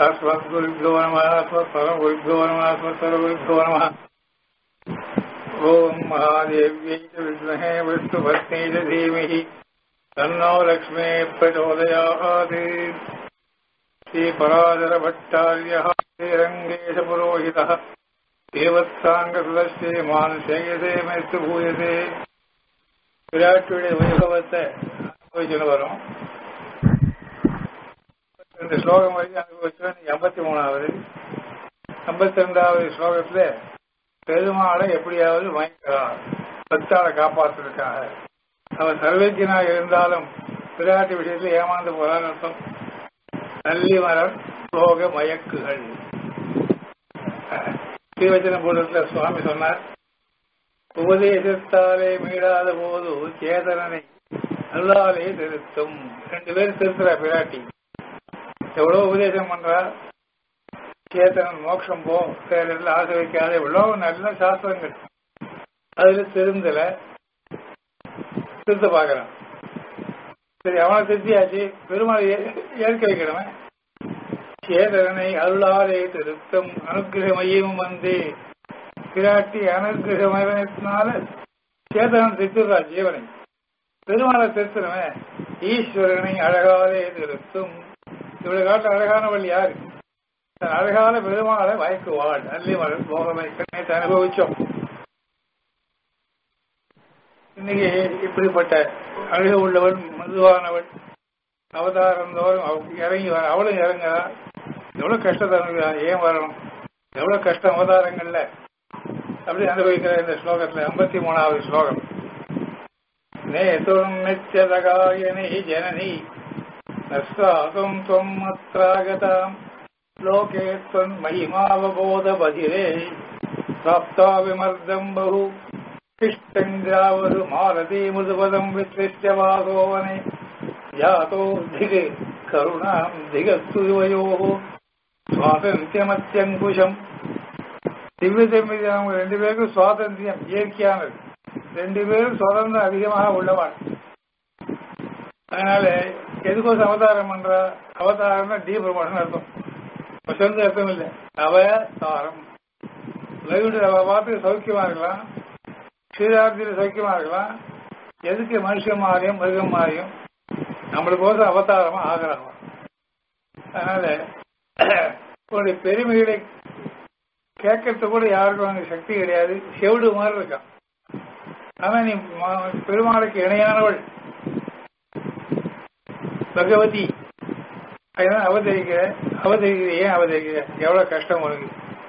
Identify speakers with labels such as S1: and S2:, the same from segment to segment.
S1: अस्मद्गुरुभ्यो नमः अस्मत्परगुरुभ्यो नमः अस्मत्परगुरुभ्यो नमः ॐ महादेव्यै च विद्महे विष्णुभक्त्यै च धीमहि तन्नो लक्ष्मी प्रचोदयात् श्रीपराशरभट्टार्यः श्रीरङ्गेशपुरोहितः தேவத்தாங்கசுதஸ்ரீ மானுஷேயதே மேத்து பூயதே விராட்டுடைய வைபவத்தை அனுபவிச்சுன்னு வரும் இந்த ஸ்லோகம் வரைக்கும் அனுபவிச்சோம் எண்பத்தி மூணாவது ஐம்பத்தி ரெண்டாவது ஸ்லோகத்துல பெருமாளை எப்படியாவது வாங்கிக்கிறார் பக்தாளை காப்பாற்றுறதுக்காக அவன் சர்வஜனாக இருந்தாலும் விராட்டு விஷயத்துல ஏமாந்து போறான்னு அர்த்தம் நல்லி மரம் ஸ்லோக மயக்குகள் ஸ்ரீவச்சன கூட்டத்துல சுவாமி சொன்னார் உபதேசத்தாலே மீளாத போது சேதனனை நல்லாலே திருத்தும் ரெண்டு பேரும் திருத்துறா பிராட்டி எவ்வளவு உபதேசம் பண்றா சேத்தனன் மோட்சம் போ வேற எல்லாம் ஆசை வைக்காத எவ்வளவு நல்ல சாஸ்திரங்கள் அதுல திருந்தல திருத்த பாக்குறான் சரி அவனை திருத்தியாச்சு பெருமாள் ஏற்க வைக்கணுமே சேதரனை அருளாலே திருத்தம் அனுகிரகமையும் வந்து பிராட்டி அனுகிரகமயத்தினால சேதனம் திருத்துறா ஜீவனை பெருமாளை திருத்தணுமே ஈஸ்வரனை அழகாலே திருத்தும் இவ்வளவு காட்டில் அழகானவள் யாரு தன் அழகான பெருமாளை மயக்குவாள் அல்லி மகள் போகமை நேற்று அனுபவிச்சோம் இன்னைக்கு இப்படிப்பட்ட அழகு உள்ளவள் மதுவானவள் அவதாரம் தோறும் இறங்கி வர அவளும் இறங்குறா எவ்வளவு கஷ்டத்தை அனுபவிக்கிறா ஏன் வரணும் எவ்வளவு கஷ்டம் அவதாரங்கள்ல அப்படி அனுபவிக்கிற இந்த ஸ்லோகத்துல ஐம்பத்தி மூணாவது ஸ்லோகம் நேதும் நித்தியதகாயனி ஜனனி நஸ்தாதும் துவம் அத்ராகதாம் லோகே त्वन् महिमावबोधबधिरे प्राप्ता विमर्दम् बहु किष्टङ्ग्रावधु मालती मृदुपदम् विसृष्य वासोवने जातो धिग् करुणाम् धिगस्तु யுவயோः சுவாதந்தியமத்தியங்குஷம் திவ்ய தம்பதி அவங்க ரெண்டு பேருக்கும் சுவாதந்தியம் இயற்கையானது ரெண்டு பேரும் சுதந்திரம் அதிகமாக உள்ளவாள் அதனால எதுக்கோசம் அவதாரம் பண்ற அவதாரம்னா டீ ப்ரமோஷன் அர்த்தம் வசந்த அர்த்தம் இல்லை அவதாரம் வைகுண்ட அவ பார்த்து சௌக்கியமா இருக்கலாம் ஸ்ரீராத்திரி சௌக்கியமா இருக்கலாம் எதுக்கு மனுஷன் மாறியும் மிருகம் மாறியும் நம்மளுக்கு கோசம் அவதாரமா ஆகிறாங்க அதனால உன்னுடைய பெருமைகளை கேட்கறது கூட யாருக்கும் அங்க சக்தி கிடையாது செவிடு மாதிரி இருக்கான் ஆனா நீ பெருமாளுக்கு இணையானவள் பகவதி அதனால அவதரிக்கிற அவதரிக்கிற ஏன் அவதரிக்கிற எவ்வளவு கஷ்டம் உனக்கு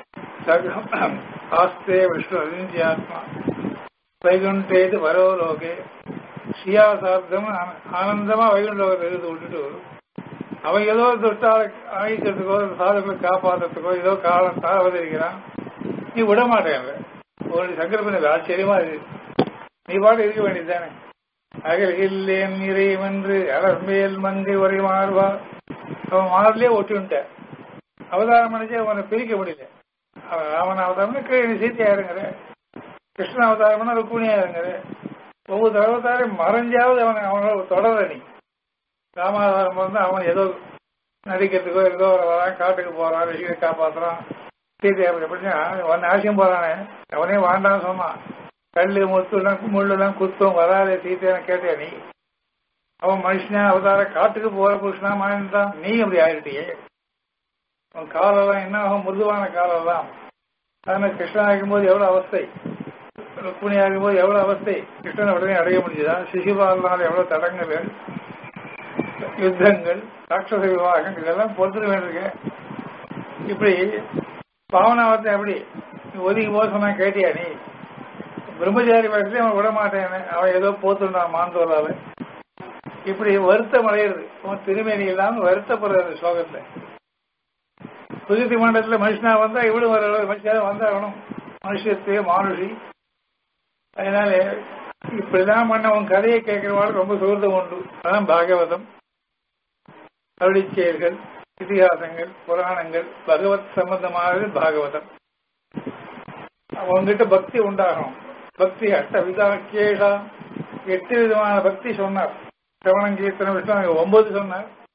S1: ஆஸ்தே விஷ்ணு அரிஞ்சி ஆத்மா வைகுண்டேது பரோலோகே ஸ்ரீயாசார்த்தம் ஆனந்தமா வைகுண்ட லோகத்தை எழுந்து விட்டுட்டு அவன் ஏதோ துஷ்டால அழிக்கிறதுக்கோ சாதங்களை காப்பாற்றுறதுக்கோ ஏதோ காலம் அவதரிக்கிறான் நீ விட மாட்டேன் உன்னுடைய சங்கல்பம் ஆச்சரியமா இருக்கு நீ பாட்டு இருக்க வேண்டியதுதானே அகல்கில்லேன் நிறைவென்று அலர்மேல் மங்கை உரை மாறுவா அவன் மாறலே ஒட்டுன்ட்ட அவதாரம் பண்ணிச்சு அவனை பிரிக்க முடியல அவன் ராமன் அவதாரம்னா கீழே சீத்தையா இருங்கிற கிருஷ்ண அவதாரம்னா ருக்குணியா இருங்கிற ஒவ்வொரு அவதாரம் மறைஞ்சாவது அவனை அவனோட தொடர நீ ராமாவதாரம் வந்து அவன் ஏதோ நடிக்கிறதுக்கோ ஏதோ வரான் காட்டுக்கு போறான் ரிஷியை காப்பாத்துறான் சீதை அப்படி எப்படின்னா அவன் ஆசியம் போறானே அவனே வாண்டான்னு சொன்னான் கல்லு முத்துலாம் முள்ளுலாம் குத்தும் வராதே சீத்தையான கேட்டியா நீ அவன் மனுஷனா அவதார காட்டுக்கு போற புருஷனா மாறிட்டான் நீ அப்படி ஆயிட்டியே உன் காலெல்லாம் என்ன ஆகும் மிருதுவான காலெல்லாம் அதனால கிருஷ்ணன் ஆகும்போது எவ்வளவு அவஸ்தை ருக்மிணி ஆகும்போது எவ்வளவு அவஸ்தை கிருஷ்ணனை உடனே அடைய முடியுதா சிசுபாலனால் எவ்வளவு தடங்கள் யுத்தங்கள் ராட்சச விவாகம் இதெல்லாம் பொறுத்துட வேண்டியிருக்கு இப்படி பாவனாவத்தை எப்படி ஒதுங்கி போக சொன்னா கேட்டியா நீ பிரம்மச்சாரி வயசுல அவன் விட மாட்டேன் அவன் ஏதோ போத்துட்டான் மாந்தோலாவை இப்படி வருத்தம் அடையிறது அவன் திருமேனி இல்லாம வருத்தப்படுறது ஸ்லோகத்துல புதுத்தி மண்டலத்துல மனுஷனா வந்தா இவ்வளவு வர மனுஷனா வந்தாகணும் மனுஷத்து மானுஷி அதனால இப்படிதான் பண்ண உன் கதையை கேட்கிறவாள் ரொம்ப சுகர்த்தம் உண்டு அதான் பாகவதம் அருளிச்செயல்கள் இதிகாசங்கள் புராணங்கள் பகவத் சம்பந்தமானது பாகவதம் அவங்கிட்ட பக்தி உண்டாகும் பக்தி அஷ்ட விதாக்கியேஷா எட்டு விதமான பக்தி சொன்னார் சிரவணம் கீர்த்தனம் விஷ்ணு ஒன்பது சொன்னார்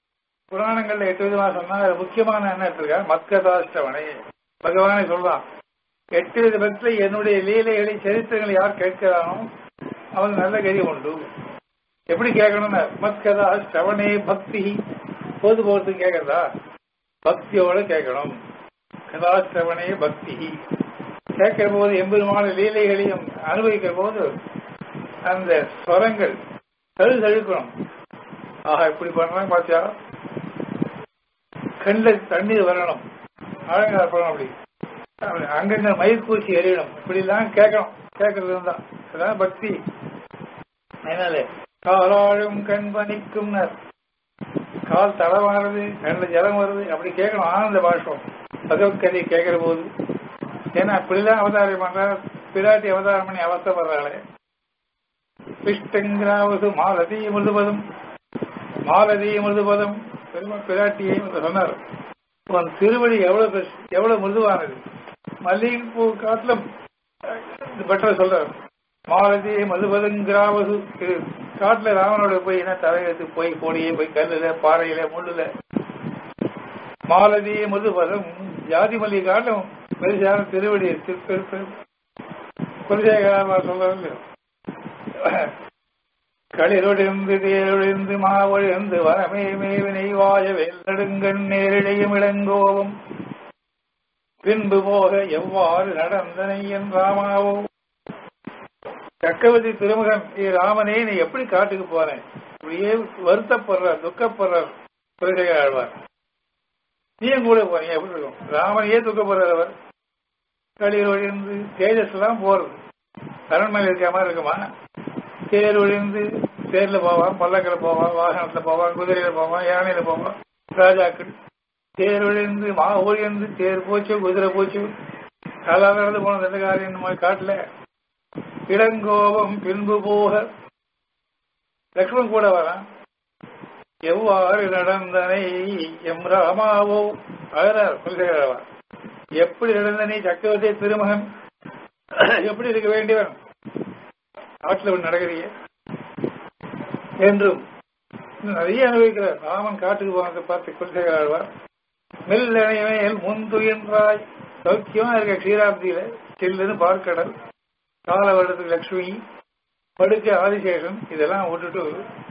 S1: புராணங்கள்ல எட்டு விதமா சொன்னா அது முக்கியமான என்ன எடுத்திருக்கா மக்கதாஷ்டவனை பகவானே சொல்றான் எட்டு வித பக்தில என்னுடைய லீலைகளை சரித்திரங்களை யார் கேட்கிறானோ அவன் நல்ல கதி உண்டு எப்படி கேட்கணும்னா மத்கதா ஸ்ரவணே பக்தி போது போது கேட்கறதா பக்தியோட கேட்கணும் கதா ஸ்ரவணே பக்தி கேட்கிற போது எம்பெருமான லீலைகளையும் அனுபவிக்கிற போது அந்த ஸ்வரங்கள் தழு தழுக்கணும் ஆஹா இப்படி பண்றாங்க பாத்தியா கண்ணில் தண்ணீர் வரணும் அழகார் பண்ணணும் அப்படி அங்கங்க மயிர்கூச்சி எறியணும் இப்படி எல்லாம் கேட்கணும் கேட்கறது தான் அதான் பக்தி அதனால காலாழும் கண் பணிக்கும் கால் தளவானது கண்ணில் ஜலம் வருது அப்படி கேட்கணும் ஆனந்த பாஷம் பகவத்கதை கேட்கிற போது ஏன்னா அப்படிலாம் அவதாரம் பண்ற பிராட்டி அவதாரம் பண்ணி அவசப்படுறாளே பிஷ்டங்கிராவது மாலதி மிருதுபதம் மாலதி மிருதுபதம் பெருமாள் பிராட்டியை சொன்னார் உன் திருவடி எவ்வளவு பெருசு, எவ்வளவு மிருதுவானது மல்லிகைப்பூ காட்டிலும் பெட்டர் சொல்றார் மாலதி மதுபதங்கிராவது இது காட்டுல ராவனோட போய் என்ன தலையெடுத்து போய் கோடியே போய் கல்லுல பாறையில முள்ளுல மாலதி மதுபதம் ஜாதி மல்லி காட்டும் பெருசான திருவடி குலசேகரா சொல்றாரு களிரொழிந்து தேரொழிந்து மாவழிந்து வரமே மேவினை வாய வெள்ளடுங்கண் நேரிடையும் இளங்கோவும் பின்பு போக எவ்வாறு நடந்தனை என்றாமாவோ சக்கரவர்த்தி திருமகன் ஏ ராமனே நீ எப்படி காட்டுக்கு போனேன் இப்படியே வருத்தப்படுறார் துக்கப்படுறார் குலசேகர ஆழ்வார் நீயும் கூட போனீங்க எப்படி இருக்கும் ராமனையே துக்கப்படுறார் அவர் களிர் ஒழிந்து தேஜஸ் எல்லாம் போறது அரண்மனை இருக்க மாதிரி இருக்குமா தேர் ஒழிந்து தேர்ல போவான் பல்லக்கில் போவான் வாகனத்துல போவான் குதிரையில போவான் யானையில போவான் ராஜாக்கள் தேர் ஒழிந்து மா ஒழிந்து தேர் போச்சு குதிரை போச்சு காலால நடந்து போனது எந்த காரியம் இந்த மாதிரி காட்டல இளங்கோபம் பின்பு போக லக்ஷ்மணன் கூட வரான் எவ்வாறு நடந்தனை எம் ராமாவோ அழறார் குலசேகரவா எப்படி நடந்தனை சக்கரவர்த்தி திருமகன் எப்படி இருக்க வேண்டியவன் காட்டுல ஒன்று நடக்கிறீங்க என்றும் இன்னும் நிறைய அனுபவிக்கிறார் ராமன் காட்டுக்கு போனதை பார்த்து குலசேகர ஆழ்வார் மெல்லணைமேல் முந்துயின்றாய் சௌக்கியமா இருக்க க்ஷீராப்தியில சில்லுன்னு பார்க்கடல் கால வருடத்துக்கு லக்ஷ்மி படுக்க ஆதிசேஷன் இதெல்லாம் விட்டுட்டு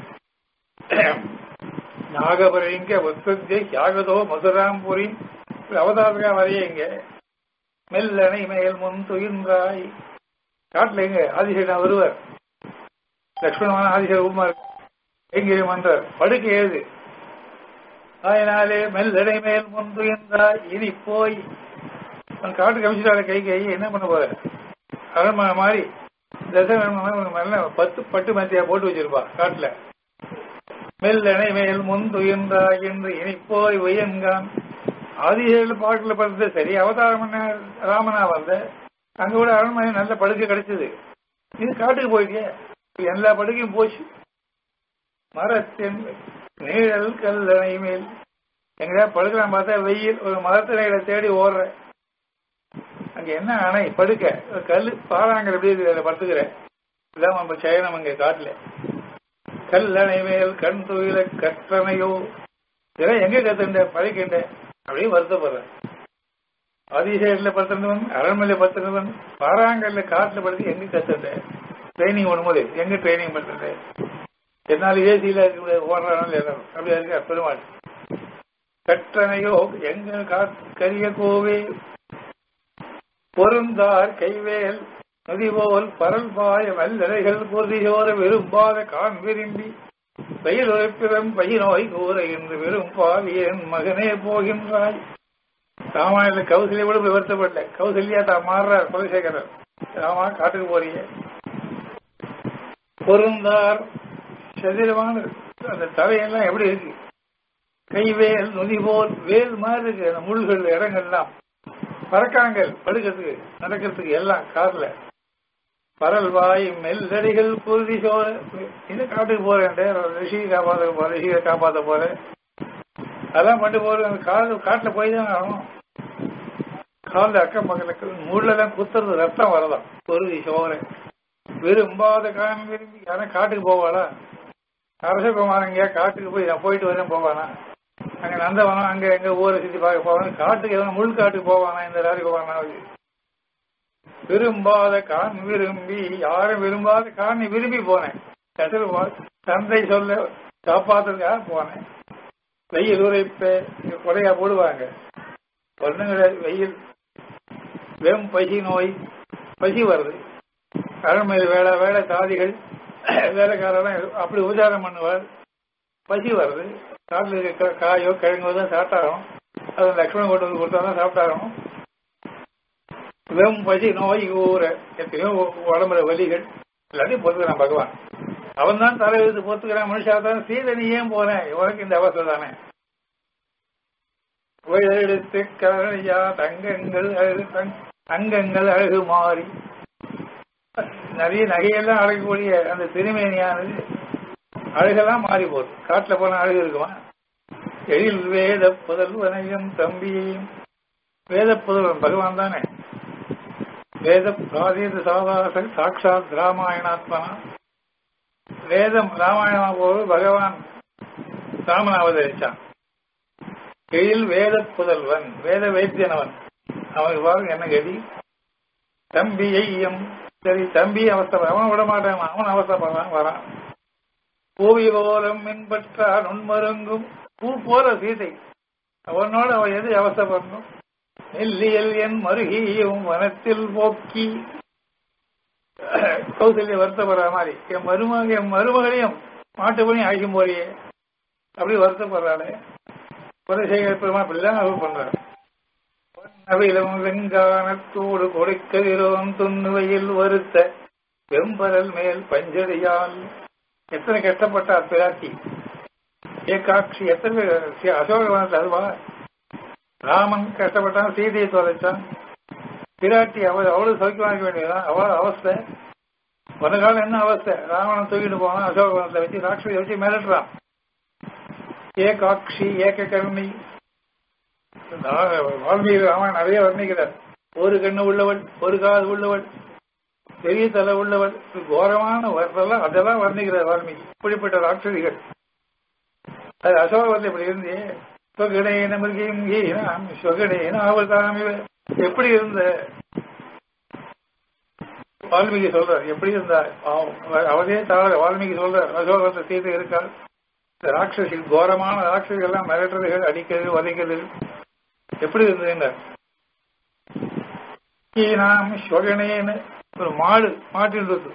S1: நாகபரிங்க வத்சத்திய யாகதோ மதுராம்புரி அவதாரத்துக்கா வரையங்க மெல்லணை மேல் முன் துயின்றாய் காட்டுல எங்க ஆதிசேஷன் வருவார் லக்ஷ்மணமான ஆதிசேஷன் உமார் எங்கே வந்தார் படுக்க ஏது அதனாலே மெல்லடை மேல் முன் துயின்றாய் இனி போய் காட்டு கமிச்சிட்டால கை கை என்ன பண்ண போற அரண்மனை மாதிரி தசை பத்து பட்டு மத்தியா போட்டு வச்சிருப்பா காட்டுல மெல்லணை மேல் முன் துயின்றாய் என்று இனி போய் உயன்கான் ஆதிசேஷ பாட்டுல பார்த்தது சரி அவதாரம் பண்ண ராமனா வந்த அங்க கூட அரண்மனை நல்ல படுக்கை கிடைச்சது இது காட்டுக்கு போயிட்டியே எல்லா படுக்கையும் போச்சு மரத்தின் நீழல் கல்லணை மேல் எங்கடா படுக்கலாம் பார்த்தா வெயில் ஒரு மரத்தினைகளை தேடி ஓடுற அங்க என்ன அணை படுக்க ஒரு கல்லு பாறாங்கல் எப்படி இருக்கு அதில் படுத்துக்கிறேன் இதான் நம்ம சயனம் அங்க காட்டுல கல்லணை மேல் கண் துயில கற்றனையோ இதெல்லாம் எங்க கத்துண்ட பழிக்கின்ற அப்படியே வருத்தப்படுறேன் அதிசயத்துல படுத்திருந்தவன் அரண்மனையில படுத்திருந்தவன் பாறாங்கல்ல காட்டுல படுத்து எங்க கத்துட்ட ட்ரைனிங் பண்ணும்போது எங்க ட்ரைனிங் பண்றது என்னால ஏசியில ஓடுறாங்க எல்லாரும் அப்படியா இருக்க பெருமாள் கற்றனையோ எங்க கரிய கோவே பொருந்தார் கைவேல் நதிபோல் பரல் பாய வல்லறைகள் பொருதியோர விரும்பாத கான் விரும்பி பயிர் உழைப்பிடம் பயிரோய் கூற என்று விரும்பாவி என் மகனே போகின்றாய் ராமாயண கௌசல்யா கூட இப்படி வருத்தப்படல கௌசல்யா தான் மாறுறார் குலசேகரர் ராமா காட்டுக்கு போறீங்க பொருந்தார் சதிரமான அந்த தலையெல்லாம் எப்படி இருக்கு கைவேல் நுதி போல் வேல் மாதிரி இருக்கு அந்த முள்கள் இடங்கள்லாம் பறக்காங்கள் படுக்கிறதுக்கு நடக்கிறதுக்கு எல்லாம் கார்ல பரல் வாய் மெல்லடிகள் குருதி சோற இது காட்டுக்கு போறேன் ரிஷியை காப்பாத்த போற ரிஷியை காப்பாத்த போறேன் அதெல்லாம் பண்ணி போற அந்த காடு காட்டுல போய் தான் ஆகணும் காலில் அக்கம் பக்கத்துல முள்ளெல்லாம் குத்துறது ரத்தம் வரதான் குருதி சோற விரும்பாத காலம் விரும்பி யாரும் காட்டுக்கு போவாளா அரசகுமாரங்க காட்டுக்கு போய் நான் போயிட்டு வரேன் போவானா அங்க நந்தவனம் அங்க எங்க ஊரை சுத்தி பார்க்க போவாங்க காட்டுக்கு எவனும் முள் காட்டுக்கு போவானா இந்த ராஜகுமாரனாவது விரும்பாத கான் விரும்பி யாரும் விரும்பாத கான் விரும்பி போனேன் கட்டில் தந்தை சொல்ல காப்பாத்துறதுக்காக போனேன் வெயில் உரைப்ப கொடையா போடுவாங்க பொண்ணுங்களை வெயில் வெறும் பசி நோய் பசி வருது கடமையில் வேலை வேலை தாதிகள் வேலைக்காரெல்லாம் அப்படி உபச்சாரம் பண்ணுவார் பசி வருது காட்டில் இருக்கிற காயோ கிழங்கோ தான் சாப்பிட்டாகணும் அது லக்ஷ்மணன் கொண்டு வந்து கொடுத்தா தான் சாப்பிட்டாகணும் வெறும் பசி நோய் ஊற எத்தனையோ உடம்புல வலிகள் எல்லாத்தையும் பொறுத்துக்கிறான் பகவான் அவன் தான் தலை எழுத்து பொறுத்துக்கிறான் மனுஷா தான் சீதை நீ ஏன் போனேன் உனக்கு இந்த அவசரம் தானே எடுத்து கரணியா தங்கங்கள் அழகு அங்கங்கள் அழகு மாறி நிறைய நகையெல்லாம் அழகக்கூடிய அந்த திருமேனியானது அழகெல்லாம் மாறி போகுது காட்டுல போன அழகு இருக்குமா எழில் வேத புதல்வனையும் தம்பியையும் வேத புதல்வன் பகவான் தானே வேத பிராதீத சாதாச சாட்சாத் ராமாயணாத்மனா வேதம் ராமாயணமா போது பகவான் ராமன் அவதரிச்சான் எழில் வேத புதல்வன் வேத வைத்தியனவன் அவனுக்கு பாருங்க என்ன கதி தம்பியையும் சரி தம்பி அவஸ்தை அவன் விட மாட்டான் அவன் அவஸ்தைப்படுறான் வரான் பூவி போலும் மின்பற்றான் உண்மருங்கும் பூ போல சீதை அவனோட அவன் எது அவஸ்தைப்படணும் நெல்லியல் என் மருகியும் வனத்தில் போக்கி கௌசல்ய வருத்தப்படுற மாதிரி என் மருமக என் மருமகளையும் மாட்டு பண்ணி அழைக்கும் போறியே அப்படி வருத்தப்படுறாளே குலசேகர பெருமா அப்படிலாம் அவர் பண்றாரு நவிலும் வெங்கானத்தோடு கொடுக்கதிரோம் துண்ணுவையில் வருத்த வெம்பரல் மேல் பஞ்சடியால் எத்தனை கஷ்டப்பட்ட பிராட்டி ஏகாட்சி எத்தனை அசோகவனத்தில் அதுவா ராமன் கஷ்டப்பட்டான் சீதையை தொலைச்சான் பிராட்டி அவள் அவ்வளவு சௌக்கியமா இருக்க வேண்டியதுதான் அவ்வளவு அவஸ்தை ஒரு காலம் என்ன அவஸ்தை ராவணன் தூக்கிட்டு போனான் அசோகவனத்தை வச்சு ராட்சதை வச்சு மிரட்டுறான் ஏகாட்சி ஏக கருணை வால்மீகி ராமன் நிறைய வர்ணிக்கிறார் ஒரு கண்ணு உள்ளவள் ஒரு காது உள்ளவள் பெரிய தலை உள்ளவள் கோரமான வரலாம் அதெல்லாம் வர்ணிக்கிறார் வால்மீகி இப்படிப்பட்ட ராட்சதிகள் அது அசோகவத்தில் இப்படி இருந்து சொகடேன மிருகியும் கீனாம் சொகடேன அவதாமி எப்படி இருந்த வால்மீகி சொல்றார் எப்படி இருந்தார் அவரே தவிர வால்மீகி சொல்றார் அசோகத்தை சீதை இருக்கார் இந்த ராட்சசிகள் கோரமான ராட்சசிகள் எல்லாம் மிரட்டுறதுகள் அடிக்கிறது வதைக்கிறது எப்படி இருந்ததுங்க நாம் சொகனேன்னு ஒரு மாடு மாட்டின் இருக்கு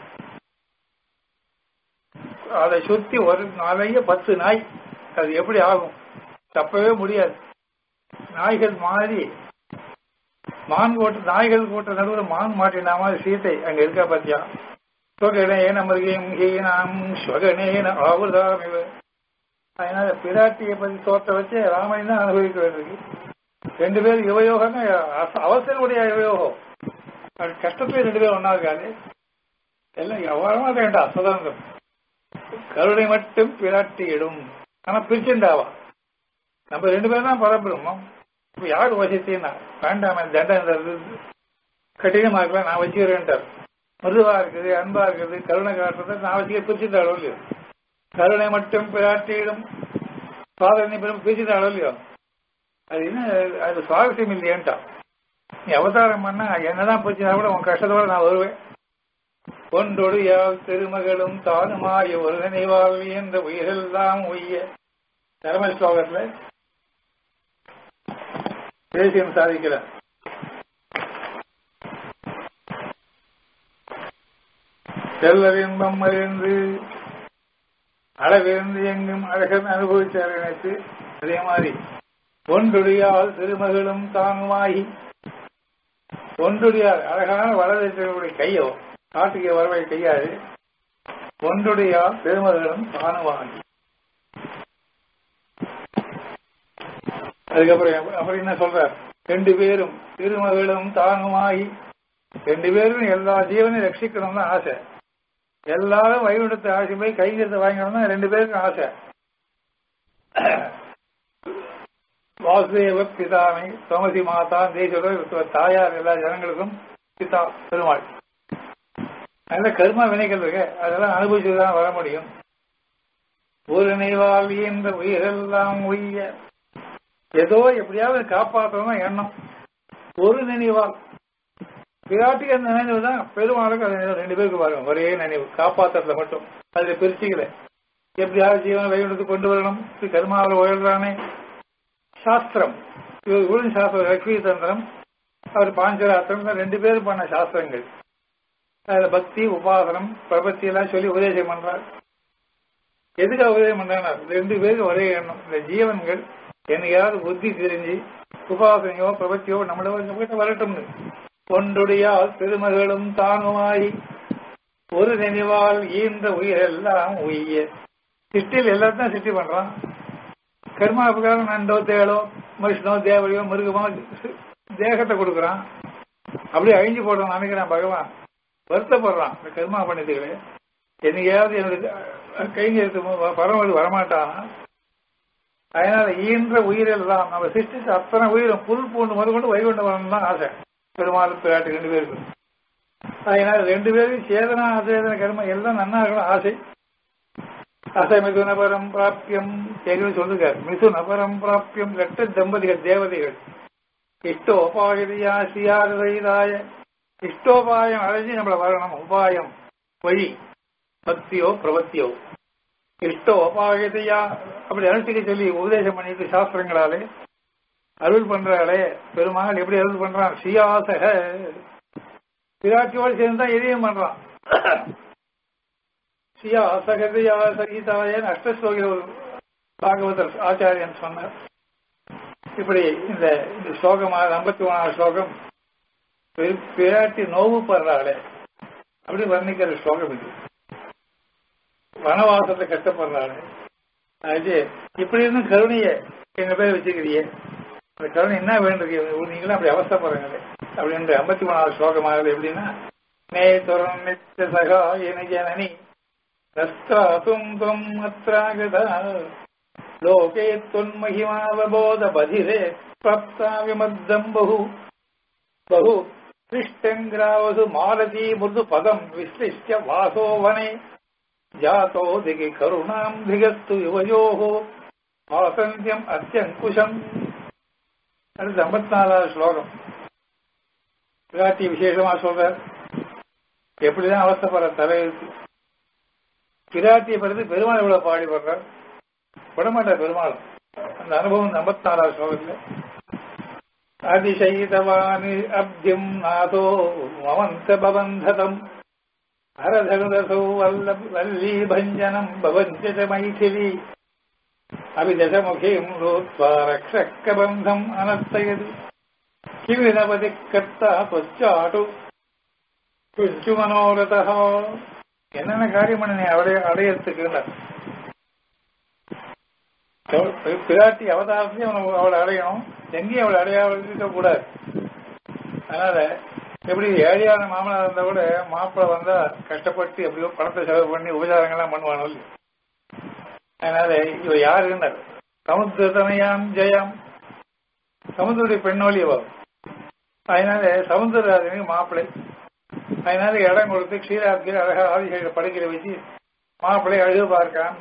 S1: அதை சுத்தி ஒரு நாளைய பத்து நாய் அது எப்படி ஆகும் தப்பவே முடியாது நாய்கள் மாறி மான் கோட்டு நாய்கள் கூட்ட நடுவில் மான் மாட்டினா மாதிரி சீத்தை அங்க இருக்கா பத்தியா சொகனேன மிருகம் ஹீனாம் சொகனேன ஆவுதாம் இவ அதனால பிராட்டியை பத்தி தோற்ற வச்சு ராமன் தான் அனுபவிக்க வேண்டியிருக்கு ரெண்டு பேரும் யுவயோகம் அவசரமுடைய யுவயோகம் அது கஷ்டத்துல ரெண்டு பேரும் ஒன்னா இருக்காது எல்லாம் எவ்வளவா வேண்டாம் சுதந்திரம் கருணை மட்டும் பிராட்டியிடும் ஆனா பிரிச்சுண்டாவா நம்ம ரெண்டு பேரும் தான் பரபிரம்மம் இப்ப யார் வசித்தீங்கன்னா வேண்டாம் தண்டம் கடினமா இருக்கலாம் நான் வச்சுக்கிறேன்ட்டார் மிருதுவா இருக்குது அன்பா இருக்குது கருணை காட்டுறது நான் வச்சுக்க பிரிச்சுட்டாளோ இல்லையோ கருணை மட்டும் பிராட்டியிடும் சாதனை பெரும் பிரிச்சுட்டாளோ இல்லையோ அது என்ன அது சுவாரஸ்யம் இல்லையேன்ட்டா நீ அவதாரம் பண்ணா என்னதான் போச்சுன்னா கூட உன் கஷ்டத்தோட நான் வருவேன் ஒன்றொடு யாழ் திருமகளும் தானுமாய ஒரு நினைவாள் என்ற உயிரெல்லாம் உய்ய தர்ம ஸ்லோகத்துல தேசியம் சாதிக்கிற செல்லவின்பம் அறிந்து அளவிருந்து எங்கும் அழகன் அனுபவிச்சார் நினைத்து அதே மாதிரி ஒன்றுடையால் திருமகளும் தானுமாகி ஒன்றுடையால் அழகான வளர்ச்சிகளுடைய கையோ காட்டுக்கு வரவை கையாது ஒன்றுடையால் திருமகளும் தானுமாகி அதுக்கப்புறம் அப்புறம் என்ன சொல்றார் ரெண்டு பேரும் திருமகளும் தானுமாகி ரெண்டு பேரும் எல்லா ஜீவனையும் ரட்சிக்கணும்னு ஆசை எல்லாரும் வைகுண்டத்தை ஆசை போய் கைங்கரத்தை வாங்கணும்னா ரெண்டு பேருக்கும் ஆசை வாசுதேவ பிதாமை சோமசி மாதா தேசோட தாயார் எல்லா ஜனங்களுக்கும் பிதா பெருமாள் நல்ல கர்ம வினைகள் இருக்கு அதெல்லாம் அனுபவிச்சுதான் வர முடியும் ஒரு நினைவால் என்ற உயிரெல்லாம் உய்ய ஏதோ எப்படியாவது காப்பாற்றணும் எண்ணம் ஒரு நினைவால் பிராட்டிக்கு அந்த நினைவு தான் பெருமாளுக்கு அந்த நினைவு ரெண்டு பேருக்கு பாருங்க ஒரே நினைவு காப்பாத்துறதுல மட்டும் அதுல பிரிச்சுக்கல எப்படியாவது ஜீவன வைகுண்டத்துக்கு கொண்டு வரணும் கருமாவில் உயர்றானே சாஸ்திரம் இவர் குரு சாஸ்திரம் லக்ஷ்மி தந்திரம் அவர் பாஞ்சராத்திரம் ரெண்டு பேரும் பண்ண சாஸ்திரங்கள் அதுல பக்தி உபாசனம் பிரபத்தி எல்லாம் சொல்லி உபதேசம் பண்றார் எதுக்காக உபதேசம் பண்றாங்க ரெண்டு பேருக்கு ஒரே எண்ணம் இந்த ஜீவன்கள் என்னையாவது புத்தி தெரிஞ்சு உபாசனையோ பிரபத்தியோ நம்மள கிட்ட வரட்டும்னு ஒன்றுடையால் திருமகளும் தானுமாய் ஒரு நினைவால் ஈன்ற உயிரெல்லாம் உய்ய சிட்டில் எல்லாத்தையும் சிட்டி பண்றான் கர்மா பிரகாரம் நண்டோ தேளோ மனுஷனோ தேவரையோ மிருகமோ தேகத்தை கொடுக்குறான் அப்படியே அழிஞ்சு போடுறான் நினைக்கிறான் பகவான் வருத்தப்படுறான் இந்த கர்மா பண்ணிட்டுகளே என்னையாவது என்னுடைய கைங்க பரவாயில்ல வரமாட்டான் அதனால ஈன்ற உயிரெல்லாம் நம்ம சிருஷ்டிச்ச அத்தனை உயிரும் புல் பூண்டு முதற்கொண்டு வைகுண்டம் வரணும் தான் ஆசை பெருமாள் பிராட்டு ரெண்டு பேருக்கும் அதனால ரெண்டு பேரும் சேதனா அசேதன கர்மம் எல்லாம் நன்னா இருக்கணும் ஆசை அசை மிதுன பரம் பிராப்தியம் ஏற்கனவே சொல்லிருக்காரு மிதுன பரம் பிராப்தியம் ரெட்ட தம்பதிகள் தேவதைகள் இஷ்டோபாயதியா சியாரதாய இஷ்டோபாயம் அடைஞ்சு நம்மள வரணும் உபாயம் வழி பக்தியோ பிரபத்தியோ இஷ்டோபாயதையா அப்படி அனுஷ்டிக்க சொல்லி உபதேசம் பண்ணிட்டு சாஸ்திரங்களாலே அருள் பண்றாளே பெருமாள் எப்படி அருள் பண்றான் சியாசக பிராட்டியோடு சேர்ந்தா எதையும் பண்றான் சியாசகதையா சகிதாயன் அஷ்டஸ்லோகில ஒரு பாகவதர் ஆச்சாரியன் சொன்னார் இப்படி இந்த இந்த ஸ்லோகமாக ஐம்பத்தி ஒன்னாவது ஸ்லோகம் பிராட்டி நோவு படுறாளே அப்படி வர்ணிக்கிற ஸ்லோகம் இது வனவாசத்தை கஷ்டப்படுறாளே அது இப்படி இருந்தும் கருணைய எங்க பேர் வச்சுக்கிறியே அந்த கருணை என்ன வேண்டிருக்கு நீங்களும் அப்படி அவஸ்தப்படுறீங்களே அப்படின்ற ஐம்பத்தி மூணாவது ஸ்லோகமாகுது எப்படின்னா நே துரம் நித்திய சகா என ஜனனி நஸ்தாத்தும் துவம் அத்ராகதா லோகே தொன்மகிமாவபோத பதிரே பிரப்தா விமத்தம் பகு பகு கிருஷ்டங்கிராவது மாலதி மிருது பதம் விசிஷ்ய வாசோ வனே ஜாத்தோ திகி கருணாம் திகஸ்து யுவயோகோ ஆசந்தியம் அத்தியங்குஷம் அடுத்து ஐம்பத்தி நாலாவது ஸ்லோகம் பிராட்டி விசேஷமா சொல்றார் எப்படிதான் அவஸ்தப்படுற தலையெழுத்து பிராட்டியை பிறகு பெருமாள் இவ்வளவு பாடிப்படுறார் விடமாட்டார் பெருமாள் அந்த அனுபவம் ஐம்பத்தி நாலாவது ஸ்லோகத்துல அதிசயிதவானி அப்திம் நாதோ மமந்த பவந்ததம் ஹரதருதசோ வல்ல வல்லி பஞ்சனம் பவஞ்ச மைथिली அபிதசமுகீம் லோத்வா ரக்ஷக்கபந்தம் அனர்த்தயது கிவினபதி கர்த்தா தொச்சாட்டு துச்சு மனோரதா என்னென்ன காரியம் பண்ண அடைய அடையறதுக்கு பிராட்டி அவதாரத்தையும் அவளை அடையணும் எங்கேயும் அவளை அடையாள இருக்க கூடாது அதனால எப்படி ஏழையான மாமனார் இருந்தா கூட மாப்பிள்ளை வந்தா கஷ்டப்பட்டு எப்படியோ பணத்தை செலவு பண்ணி உபச்சாரங்கள்லாம் பண்ணுவானோ அதனால இவ யார் இருந்தார் சமுத்திரதனையாம் ஜெயம் சமுத்திரடைய பெண்ணோலி அவ அதனால சமுத்திரராஜனுக்கு மாப்பிள்ளை அதனால இடம் கொடுத்து க்ஷீராப்தியில் அழகா ஆதிசேக படுக்கையில வச்சு மாப்பிள்ளை அழுது பார்க்கான்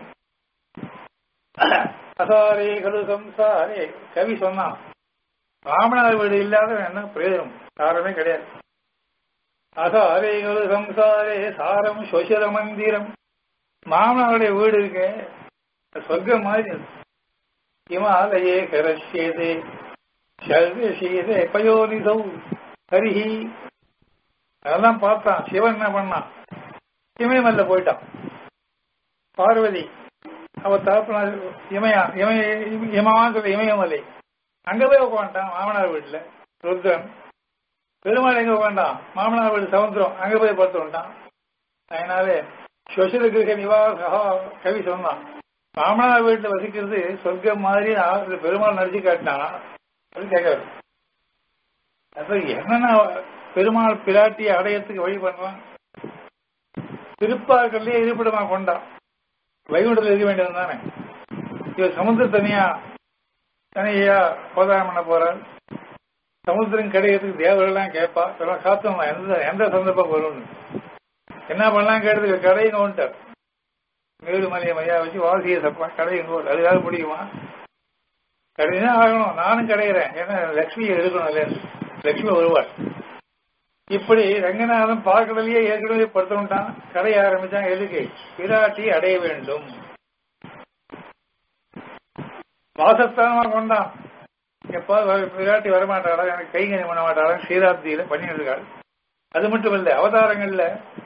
S1: அசாரே கடு சம்சாரே கவி சொன்னான் ராமநாத வீடு இல்லாத என்ன பிரயோஜனம் சாரமே கிடையாது அசாரே கடு சம்சாரே சாரம் சொசர மந்திரம் மாமனாருடைய வீடு இருக்கு சொர்க்கம் மாதிரி இமாலயே கரஷ்யதே சர்வசீதே பயோனிதௌ ஹரிஹி அதெல்லாம் பார்த்தான் சிவன் என்ன பண்ணான் இமயமல்ல போயிட்டான் பார்வதி அவ தகப்பனார் இமயா இமய இமவான் சொல்ல இமயமலை அங்க போய் உட்காந்துட்டான் மாமனார் வீட்டுல ருத்ரன் பெருமாள் எங்க உட்காண்டான் மாமனார் வீடு சமுத்திரம் அங்க போய் பார்த்து வந்துட்டான் அதனாலே சொசல கிரக நிவாசா கவி சொன்னான் மாமனார் வீட்டுல வசிக்கிறது சொர்க்கம் மாதிரி பெருமாள் நடிச்சு காட்டினான் அது கேட்காது அப்ப என்னன்னா பெருமாள் பிராட்டியை அடையத்துக்கு வழி பண்றான் திருப்பாக்கள்லயே இருப்பிடமா கொண்டான் வைகுண்டத்தில் இருக்க வேண்டியது தானே இவர் சமுத்திரம் தனியா தனியா போதாரம் பண்ண போறார் சமுத்திரம் கிடைக்கிறதுக்கு தேவர்கள்லாம் கேட்பா இதெல்லாம் காத்தோம் எந்த எந்த சந்தர்ப்பம் வரும்னு என்ன பண்ணலாம் கேட்டதுக்கு கடைங்க வந்துட்டார் மேலுமலையை மையா வச்சு வாசிய தப்பா கடை எங்க அதுக்காக முடியுமா கடைதான் ஆகணும் நானும் கடைகிறேன் ஏன்னா லட்சுமி இருக்கணும் இல்லையா லட்சுமி வருவாள் இப்படி ரங்கநாதன் பார்க்கடலையே ஏற்கனவே படுத்துட்டான் கடைய ஆரம்பிச்சான் எதுக்கு பிராட்டி அடைய வேண்டும் வாசஸ்தானமா கொண்டான் எப்பாவது பிராட்டி வரமாட்டாளா எனக்கு கைங்கறி பண்ண மாட்டாளா சீராப்தியில பண்ணிட்டு இருக்காள் அது மட்டும் இல்ல அவதாரங்கள்ல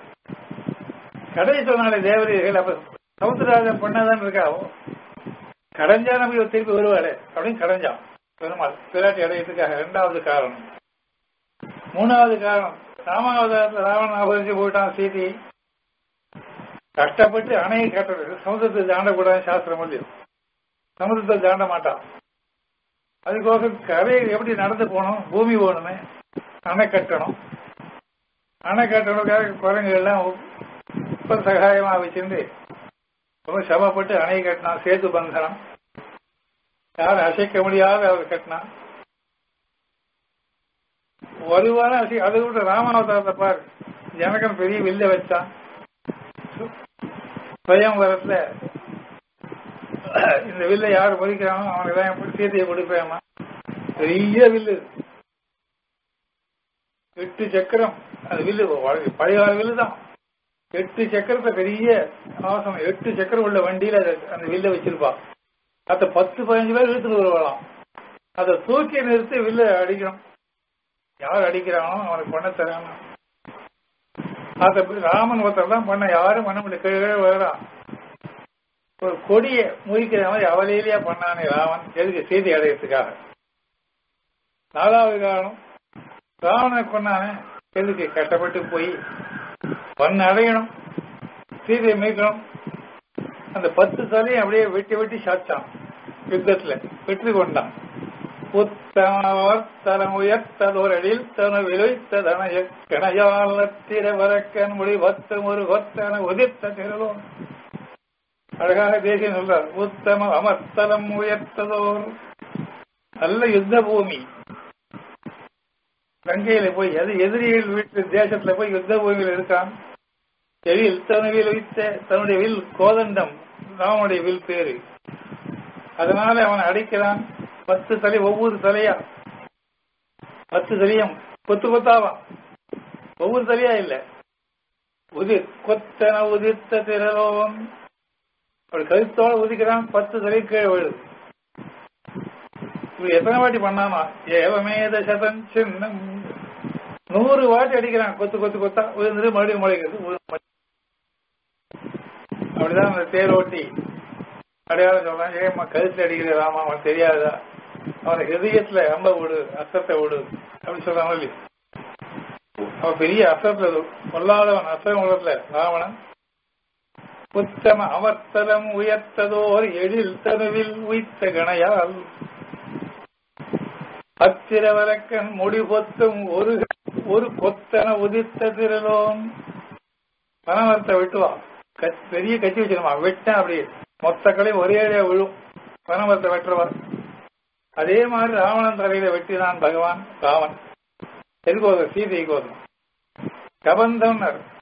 S1: கடைசி நாளை தேவதைகள் அப்ப சமுத்திரராஜன் பண்ணாதான் இருக்கா கடைஞ்சா நமக்கு திருப்பி வருவாளே அப்படின்னு கடைஞ்சான் பெருமாள் பிராட்டி அடையத்துக்காக இரண்டாவது காரணம் மூணாவது காரணம் ராமாவதாரத்தில் ராவணன் அபகரிச்சு போயிட்டான் சீதி கஷ்டப்பட்டு அணையை கட்டுறது சமுதிரத்தை தாண்டக்கூடாது சாஸ்திரம் இல்லையோ சமுதிரத்தை தாண்ட மாட்டான் அதுக்கோசம் கரை எப்படி நடந்து போகணும் பூமி போகணுமே அணை கட்டணும் அணை கட்டணுக்காக குரங்குகள்லாம் இப்ப சகாயமா வச்சிருந்து ரொம்ப சமப்பட்டு அணை கட்டினான் சேது பந்தனம் யாரும் அசைக்க முடியாத அவர் கட்டினான் ஒரு வாரம் அசி அதை விட்டு ராமாவதாரத்தை பாரு ஜனகன் பெரிய வில்ல வச்சான் ஸ்வயம்வரத்துல இந்த வில்லை யார் பொறிக்கிறானோ அவனுக்கு தான் சீதையை கொடுப்பேமா பெரிய வில்லு எட்டு சக்கரம் அந்த வில்லு பழைய கால வில்லு தான் எட்டு சக்கரத்தை பெரிய ஆசனம் எட்டு சக்கரம் உள்ள வண்டியில அந்த வில்ல வச்சிருப்பா அத பத்து பதினஞ்சு பேர் இழுத்துட்டு வருவாளாம் அதை தூக்கி நிறுத்தி வில்ல அடிக்கணும் யார் அடிக்கிறானோ அவனுக்கு பண்ண தரான் அத ராமன் ஒருத்தர் தான் பண்ண யாரும் பண்ண முடியல கீழே வரான் ஒரு கொடிய முறிக்கிற மாதிரி அவலையிலேயே பண்ணானே ராமன் எதுக்கு செய்தி அடையறதுக்காக நாலாவது காரணம் ராவணனை கொண்டானே எதுக்கு கஷ்டப்பட்டு போய் பண்ண அடையணும் சீதையை மீட்கணும் அந்த பத்து தலையும் அப்படியே வெட்டி வெட்டி சாச்சான் யுத்தத்துல வெற்றி கொண்டான் உத்தமவர்த்தலம் உயர்த்ததொரடில் தன விளைத்ததனைய கிணையாலத்திர வரக்கன் முடி வத்தம் ஒரு கொத்தன உதிர்த்த திரளோன் அழகாக தேசியம் சொல்றார் உத்தம அமர்த்தலம் உயர்த்ததோர் நல்ல யுத்த பூமி கங்கையில போய் அது எதிரிகள் வீட்டு தேசத்துல போய் யுத்த பூமியில் இருக்கான் எழில் தனுவில் வைத்த தன்னுடைய வில் கோதண்டம் ராமனுடைய வில் பேரு அதனால அவன் அடிக்கிறான் பத்து தலை ஒவ்வொரு தலையா பத்து தலையும் கொத்து கொத்தாவான் ஒவ்வொரு தலையா இல்ல உதிர் கொத்தன உதிர்த்த திரலோன் அப்படி கருத்தோட உதிக்கிறான் பத்து தலை கீழே விழுது இப்படி எத்தனை வாட்டி பண்ணாமா ஏவமேத சதம் சின்னம் நூறு வாட்டி அடிக்கிறான் கொத்து கொத்து கொத்தா உதிர்ந்து மறுபடியும் முளைக்கிறது அப்படிதான் அந்த தேரோட்டி அடையாளம் சொல்றான் ஏமா கழுத்துல அடிக்கிற ராமா அவன் தெரியாதா அவன் ஹிருதயத்துல அம்ப விடு அசத்தை விடு அப்படின்னு சொல்றான் இல்லையா அவன் பெரிய அசத்துல கொல்லாதவன் அசம் உலகத்துல ராவணன் உத்தம அமர்த்தலம் உயர்த்ததோர் எழில் தனுவில் உய்த்த கணையால் அத்திரவரக்கன் முடி பொத்தும் ஒரு ஒரு கொத்தன உதித்த திரலோன் பனமரத்தை வெட்டுவான் பெரிய கட்சி வச்சிருமா வெட்டேன் அப்படி மொத்த களை ஒரே விழும் பனமரத்தை வெட்டுறவன் அதே மாதிரி ராவணன் தலையில வெட்டினான் பகவான் ராமன் எதுக்கோதம் சீதை கோதம் கபந்தம்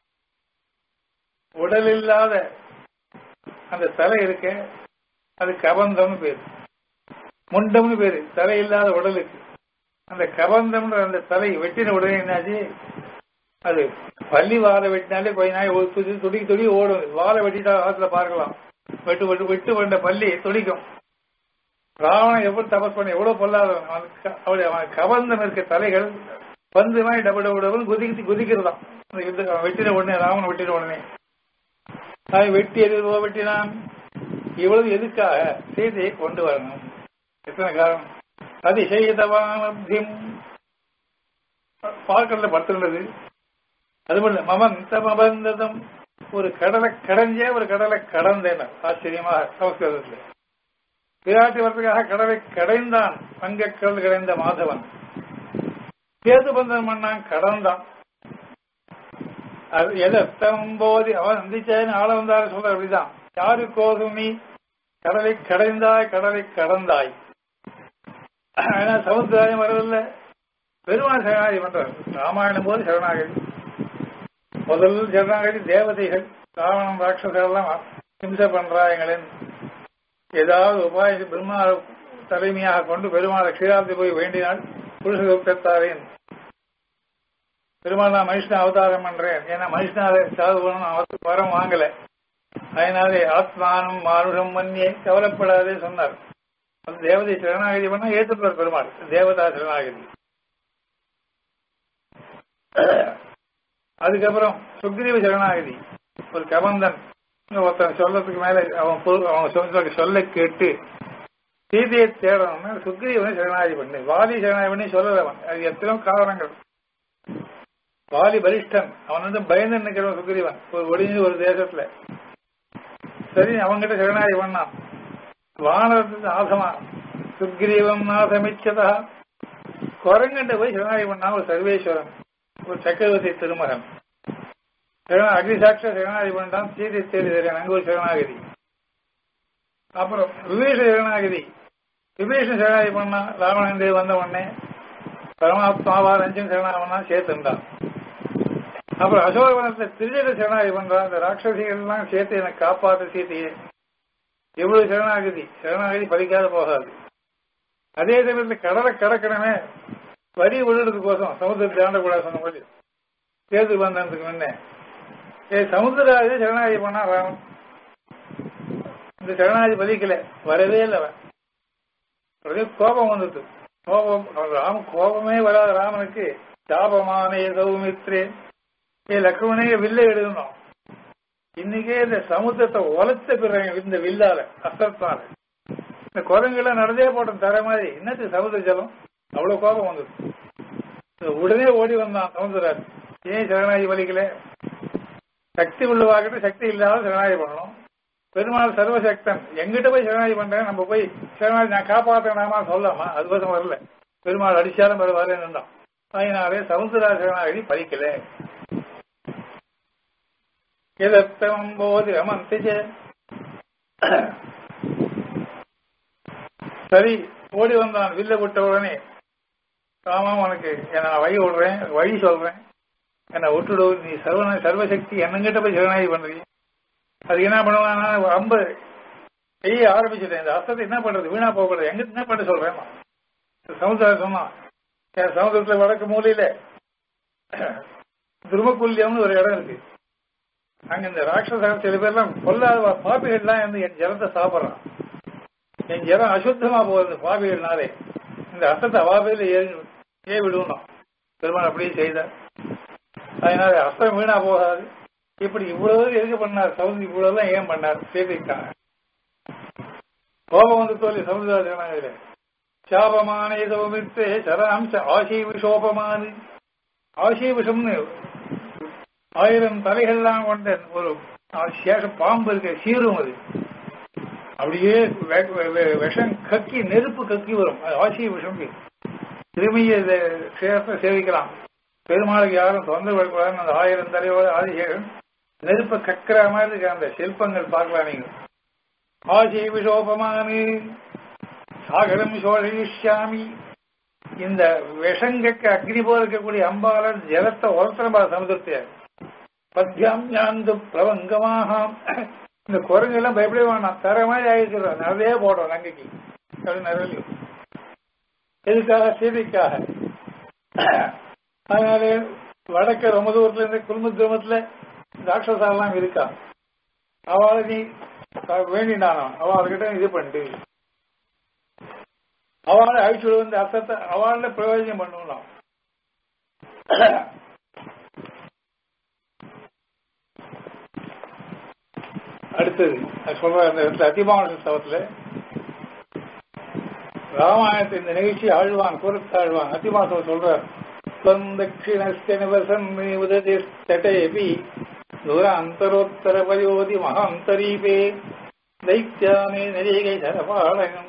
S1: உடல் இல்லாத அந்த தலை இருக்க அது கபந்தம்னு பேரு முண்டம்னு பேரு தலை இல்லாத உடலுக்கு அந்த கபந்தம்ன்ற அந்த தலை வெட்டின உடனே என்னாச்சு அது பள்ளி வாழை வெட்டினாலே கொஞ்ச நாள் துடி துடி துடி ஓடும் வாழை வெட்டிட்டா ஆத்துல பார்க்கலாம் வெட்டு வெட்டு வெட்டு வந்த பள்ளி துடிக்கும் ராவணன் எப்படி தபஸ் பண்ண எவ்வளவு பொல்லாதவன் அவனுடைய அவன் கபந்தம் இருக்க தலைகள் பந்து மாதிரி டபுள் டபுள் டபுள் குதிக்கு குதிக்கிறதாம் அந்த யுத்தம் வெட்டின உடனே ராவணன் வெட்டின உடனே அதை வெட்டி எதிர்வோ வெட்டினான் இவ்வளவு எதுக்காக செய்தியை கொண்டு வரணும் எத்தனை காரணம் அதிசயதவானப்திம் பார்க்கல படுத்துள்ளது அது மட்டும் மமந்த மபந்ததம் ஒரு கடலை கடைஞ்சே ஒரு கடலை கடந்தேன் ஆச்சரியமாக சமஸ்கிருதத்தில் விராட்டி வரத்துக்காக கடலை கடைந்தான் வங்கக்கடல் கடைந்த மாதவன் கேது பந்தன் மண்ணான் கடந்தான் அது எதம் போது அவன் சந்திச்சேன்னு ஆள வந்தாரு சொல்ற அப்படிதான் யாருக்கோதும் நீ கடலை கடைந்தாய் கடலை கடந்தாய் ஏன்னா சமுத்திராயம் வரவில்லை பெருமாள் சரணாகதி பண்றார் ராமாயணம் போது சரணாகதி முதல் சரணாகதி தேவதைகள் ராவணன் ராட்சசர்கள் எல்லாம் ஹிம்சை பண்றாங்களேன் ஏதாவது உபாயம் பிரம்மா தலைமையாக கொண்டு பெருமாளை க்ஷீராந்தி போய் வேண்டினாள் புருஷகுப்தத்தாரின் பெருமாள் நான் மனுஷன அவதாரம் பண்றேன் ஏன்னா மனுஷனால சாது பண்ணணும் அவருக்கு வரம் வாங்கல அதனாலே ஆத்மானம் மானுடம் மன்னியே கவலைப்படாதே சொன்னார் அந்த தேவதை சரணாகதி பண்ணா ஏற்றுப்பார் பெருமாள் தேவதா சரணாகதி அதுக்கப்புறம் சுக்ரீவ சரணாகதி ஒரு கபந்தன் ஒருத்தன் சொல்லத்துக்கு மேல அவன் பொரு- அவன் சொல்ற சொல்ல கேட்டு சீதையை தேடணும்னா சுக்ரீவனை சரணாகதி பண்ணு வாலி சரணாகதி பண்ணி சொல்லல அவன் அது எத்தனையோ காரணங்கள் வாலி பலிஷ்டன் அவன் வந்து பயந்து நிற்கிறவன் சுக்ரீவன் ஒரு ஒடிஞ்சு ஒரு தேசத்துல சரி அவன்கிட்ட சரணாகதி பண்ணான் வானரத்துக்கு ஆசமா சுக்ரீவம் நாசமிச்சதா குரங்கிட்ட போய் சரணாகதி பண்ணான் ஒரு சர்வேஸ்வரன் ஒரு சக்கரவர்த்தி திருமகன் சரண அக்னிசாட்ச சரணாகதி பண்ணிட்டான் சீதை தேடி தெரியும் அங்க ஒரு சரணாகதி அப்புறம் விபீஷ சரணாகதி விபீஷன் சரணாகதி பண்ணா ராவணன் தேவி வந்த உடனே பரமாத்மாவா ரஞ்சன் சரணாகதி பண்ணா சேர்த்துட்டான் அப்புறம் அசோகவனத்துல திருஜட சரணாகதி பண்றான் அந்த ராட்சசிகள் எல்லாம் சேர்த்து எனக்கு காப்பாற்ற சீத்தையே எவ்வளவு சரணாகதி சரணாகதி பலிக்காத போகாது அதே சமயத்துல கடலை கடக்கணுமே வரி விழுறதுக்கோசம் சமுத்திரத்தை தாண்டக்கூடாது சொன்ன போது தேர்தல் வந்ததுக்கு முன்னே ஏ சமுத்திராஜே சரணாகதி பண்ணா ராமன் இந்த சரணாகதி பலிக்கல வரவே இல்லை அவன் உடனே கோபம் வந்தது கோபம் அவன் ராம கோபமே வராத ராமனுக்கு சாபமானே சௌமித்ரே ஏ லக்ஷ்மணே வில்லை எழுதணும் இன்னைக்கே இந்த சமுத்திரத்தை உலத்த பிறகு இந்த வில்லால அசத்தால இந்த குரங்குலாம் நடந்தே போட்டோம் தர மாதிரி என்னத்துக்கு சமுத்திர ஜலம் அவ்வளவு கோபம் வந்தது உடனே ஓடி வந்தான் சமுத்திராஜ் ஏன் சரணாகி வலிக்கல சக்தி உள்ளவாகிட்ட சக்தி இல்லாத சரணாகி பண்ணணும் பெருமாள் சர்வசக்தன் எங்கிட்ட போய் சரணாகி பண்றேன் நம்ம போய் சரணாகி நான் காப்பாத்தினாமா சொல்லாமா அது பசம் வரல பெருமாள் அடிச்சாலும் வர வரேன்னு அதனாலே சமுத்திரா சரணாகி பலிக்கல எதத்தம் போது அமந்திஜ சரி ஓடி வந்தான் வில்ல விட்ட உடனே ராமா உனக்கு நான் வழி விடுறேன் வழி சொல்றேன் என்ன விட்டுடு நீ சர்வ சர்வசக்தி என்னங்கிட்ட போய் சரணாகி பண்றீங்க அதுக்கு என்ன பண்ணுவான்னா அம்பு செய்ய ஆரம்பிச்சுட்டேன் இந்த அஸ்தத்தை என்ன பண்றது வீணா போகக்கூடாது எங்க என்ன பண்ண சொல்றேன் சமுத்திரம் சொன்னான் என் சமுத்திரத்துல வடக்கு மூலையில துருமக்குல்யம்னு ஒரு இடம் இருக்கு அங்க இந்த ராட்சச சில பேர்லாம் கொல்லாத பாப்பிகள்லாம் வந்து என் ஜலத்தை சாப்பிடுறான் என் ஜலம் அசுத்தமா போகுது பாப்பிகள்னாலே இந்த அஸ்தத்தை அவாபையில ஏறி ஏ விடுவோம் பெருமாள் அப்படியே செய்தார் அதனால அஸ்தம் வீணா போகாது இப்படி இவ்வளவு எதுக்கு பண்ணார் சவுதி இவ்வளவு ஏன் பண்ணார் சேர்த்துக்கிட்டாங்க கோபம் வந்து தோல்வி சமுதாய சாபமான சௌமித்தே சராம்ச ஆசி விஷோபமானு ஆசி விஷம்னு ஆயிரம் தலைகள்லாம் கொண்ட ஒரு சேஷம் பாம்பு இருக்க சீரும் அது அப்படியே விஷம் கக்கி நெருப்பு கக்கி வரும் அது ஆசி விஷம் திரும்பிய சேஷத்தை சேவிக்கலாம் பெருமாளுக்கு யாரும் தொந்தரவு வரக்கூடாதுன்னு அந்த ஆயிரம் தலையோட ஆதிசேகன் நெருப்ப கக்கிற மாதிரி இருக்க அந்த சிற்பங்கள் பார்க்கலாம் நீங்க ஆசி விஷோபமானு சாகரம் சோழிஷாமி இந்த விஷங்கக்க அக்னி போல இருக்கக்கூடிய அம்பாளர் ஜலத்தை ஒருத்தரம்பா சமுதிரத்தை பத்தியம் ஞாந்து பிரபங்கமாக இந்த குரங்கு எல்லாம் பயப்படவே வேணாம் தர மாதிரி ஆகிடுறோம் நிறைய போடுறோம் நங்கைக்கு நிறைய எதுக்காக சீதைக்காக அதனால வடக்க ரொம்ப தூரத்துல இருந்து குடும்ப கிராமத்துல ராட்சசாலாம் இருக்கா அவளை நீ வேண்டினானோ அவள்கிட்ட இது பண்ணிட்டு அவளை அழிச்சு வந்து அர்த்தத்தை அவள பிரயோஜனம் பண்ணணும் அடுத்தது சொல்ற அந்த இடத்துல அதிபான ஸ்தவத்துல ராமாயணத்தை இந்த நிகழ்ச்சி ஆழ்வான் கூறத்து ஆழ்வான் அதிமாசம் சொல்றார் உததிஷ்டேபி தூராந்தரோத்தர பரியோதி மகாந்தரீபே दैत्यानि नरेगै शरपालयम्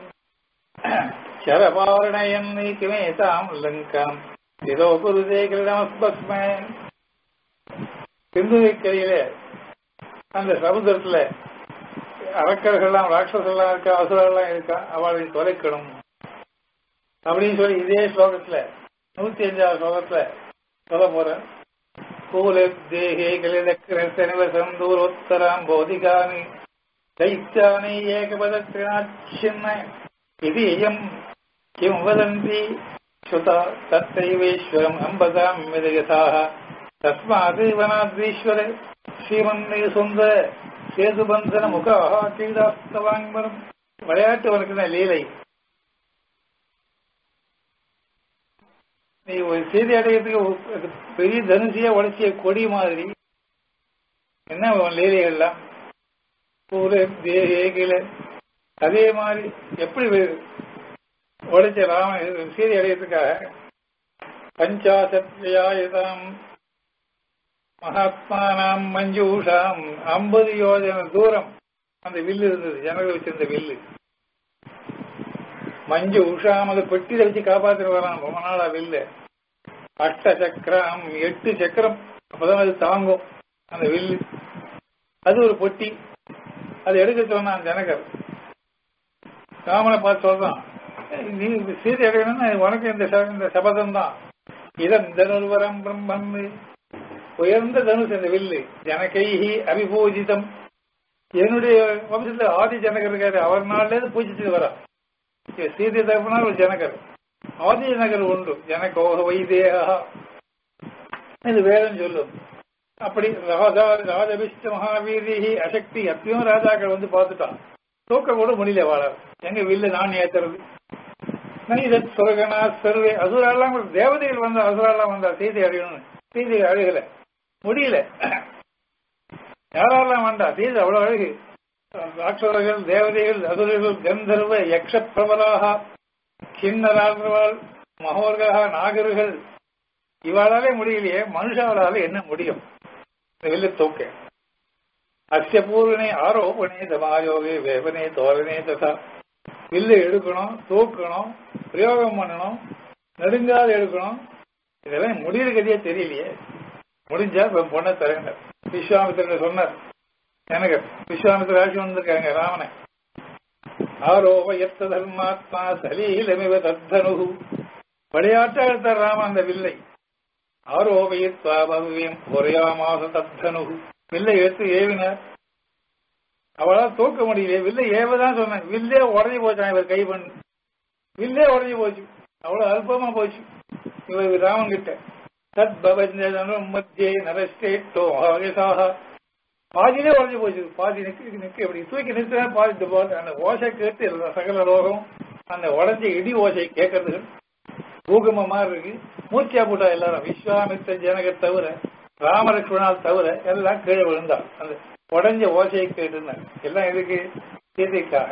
S1: शरपारणयन्नीतिमेताम् लङ्काम् இதோ குருதே கிரீடமஸ்பஸ்ம சிந்துவைக்கரையில அந்த சமுதிரத்துல அரக்கர்கள்லாம் ராட்சசெல்லாம் இருக்கா அசுரெல்லாம் இருக்கா அவளை தொலைக்கணும் அப்படின்னு சொல்லி இதே ஸ்லோகத்துல நூத்தி அஞ்சாவது ஸ்லோகத்துல சொல்ல போறேன் கூலே கிளிதக்கிரசனிவசம் தூரோத்தராம் போதிகாமி दैत्यानि एकपदत्रिणाच्छिन्न இது இயம் கிம் வதந்தி சுதா தத்தைவேஸ்வரம் அம்பதாம் விதயசாக தஸ்மாத் வனாத்ரீஸ்வர ஸ்ரீமன்னை சொந்த சேதுபந்தன முக கீழாஸ்தவாங்மரம் விளையாட்டு வழக்கின லீலை நீ ஒரு செய்தி அடையிறதுக்கு ஒரு பெரிய தனுசியா உடைச்சிய கொடி மாதிரி என்ன உன் லீலைகள்லாம் பூர தேகில அதே மாதிரி எப்படி உடைச்ச ராம செய்தி அடையிறதுக்காக பஞ்சாசத்யாயுதாம் மகாத்மானாம் மஞ்சூஷாம் ஐம்பது யோஜன தூரம் அந்த வில்லு இருந்தது ஜனங்கள் வச்சிருந்த வில்லு மஞ்சு உஷாம் அதை பெட்டியில வச்சு காப்பாத்திட்டு வரான் ரொம்ப நாளா வில்லு அஷ்ட சக்கரம் எட்டு சக்கரம் அப்பதான் அது தாங்கும் அந்த வில்லு அது ஒரு பொட்டி அதை எடுக்க சொன்னான் ஜனகர் ராமனை பார்த்து சொல்றான் நீ சீதை அடையணும்னா உனக்கு இந்த ச- இந்த சபதம் தான் இதன் தனுர்வரம் பிரம்மன் உயர்ந்த தனுஷ் இந்த வில்லு ஜனகைஹி அபிபூஜிதம் என்னுடைய வம்சத்துல ஆதி ஜனகர் இருக்காரு அவர் நாள்ல இருந்து பூஜிச்சுட்டு வரா இவ சீதை தகப்பனார் ஒரு ஜனகர் ஆதி ஜனகர் உண்டு ஜனகோக வைதேகா இது வேதம் சொல்லும் அப்படி ராஜா ராஜபிஷ்ட மகாவீரி அசக்தி எப்பயும் ராஜாக்கள் வந்து பார்த்துட்டான் தூக்க கூட முடியல வாழ எங்க வில்லு நான் ஏத்துறது நைதத் சுரகனா சர்வே அசுரெல்லாம் கூட தேவதைகள் வந்த அசுரெல்லாம் வந்தா செய்தி அழியணும் செய்தி அழுகல முடியல யாரெல்லாம் வந்தா செய்தி அவ்வளவு அழகு ராட்சதர்கள் தேவதைகள் அசுரர்கள் கந்தர்வ யக்ஷ பிரபலாக கிண்ணரார்கள் மகோர்களாக நாகர்கள் இவாளாலே முடியலையே மனுஷாவளால என்ன முடியும் இந்த வில்லு தூக்க அஸ்ய பூர்வனே ஆரோபணே தமாயோகே வேவனே தோரணே ததா வில்லு எடுக்கணும் தூக்கணும் பிரயோகம் பண்ணணும் நெடுங்காது எடுக்கணும் இதெல்லாம் முடிகிற கதையே தெரியலையே முடிஞ்சா இப்ப பொண்ணை தரங்க விஸ்வாமித்திரன் சொன்னார் எனக்கு விஸ்வாமித்திர ஆட்சி வந்திருக்காங்க ராமனை ஆரோப எத்த தர்மாத்மா சலீலமிவ தத்தனு விளையாட்டா எடுத்தார் ராமன் அந்த வில்லை ஆரோபயித்வா பவ்யம் ஒரையாமாச தத்தனு வில்லை எடுத்து ஏவினார் அவளால் தூக்க முடியல வில்லை ஏவதான் சொன்னேன் வில்லே உடஞ்சி போச்சான் இவர் கை பண்ணு வில்லே உடஞ்சி போச்சு அவ்வளவு அல்பமா போச்சு இவர் ராமன் கிட்ட தத் பவஞ்சனும் மத்தியே நரஸ்டேட்டோ ஆகசாக பாதியிலே உடஞ்சி போச்சு பாதி நிக்க நிக்க இப்படி தூக்கி நிறுத்தினா பாதி போது அந்த ஓசை கேட்டு எல்லா சகல ரோகம் அந்த உடஞ்ச இடி ஓசை கேட்கறதுக்கு பூகம்ப மாதிரி இருக்கு மூர்த்தியா போட்டா எல்லாரும் விஸ்வாமித்த ஜனக தவிர ராமலட்சுமணால் தவிர எல்லாம் கீழே விழுந்தாள் அந்த உடஞ்ச ஓசையை கேட்டுருந்தாங்க எல்லாம் எதுக்கு சீதைக்காக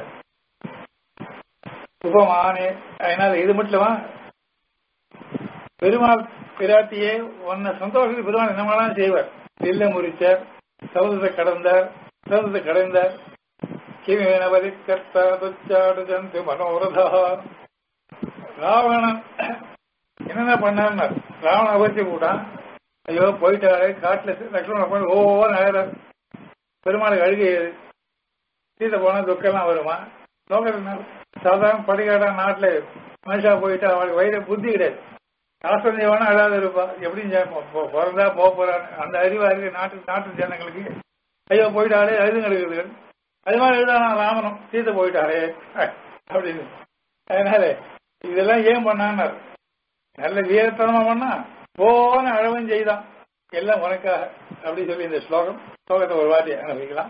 S1: உபமானே அதனால இது மட்டுமா பெருமாள் பிராட்டியே உன்னை சந்தோஷத்துக்கு பெருமாள் என்னமெல்லாம் செய்வார் வில்ல முறிச்சார் சமுதத்தை கடந்தார் சமுதத்தை கடைந்தார் கிமி வினவதி கர்த்தா துச்சாடு ஜந்து மனோரதா ராவணன் என்னென்ன பண்ணார்னா ராவணன் அபரிச்சு போட்டான் ஐயோ போயிட்டாரு காட்டுல லட்சுமணன் போய் ஓவோ நகர பெருமாளுக்கு அழுகை சீதை போனா துக்கம்லாம் வருமா லோகத்தில் சாதாரண படிக்காடா நாட்டுல மனுஷா போயிட்டா அவளுக்கு வயிறு புத்தி கிடையாது ஆசிரியம் வேணா அழாத இருப்பா எப்படி பிறந்தா போக போறான்னு அந்த அறிவா இருக்கு நாட்டு நாட்டு ஜனங்களுக்கு ஐயோ போயிட்டாலே அழுதுங்க இருக்குது அது மாதிரி எழுதானா ராமனும் சீதை போயிட்டாரே அப்படின்னு அதனால இதெல்லாம் ஏன் பண்ணான்னாரு நல்ல வீரத்தனமா பண்ணா போன அழவும் செய்தான் எல்லாம் உனக்காக அப்படி சொல்லி இந்த ஸ்லோகம் ஸ்லோகத்தை ஒரு வாட்டி அனுபவிக்கலாம்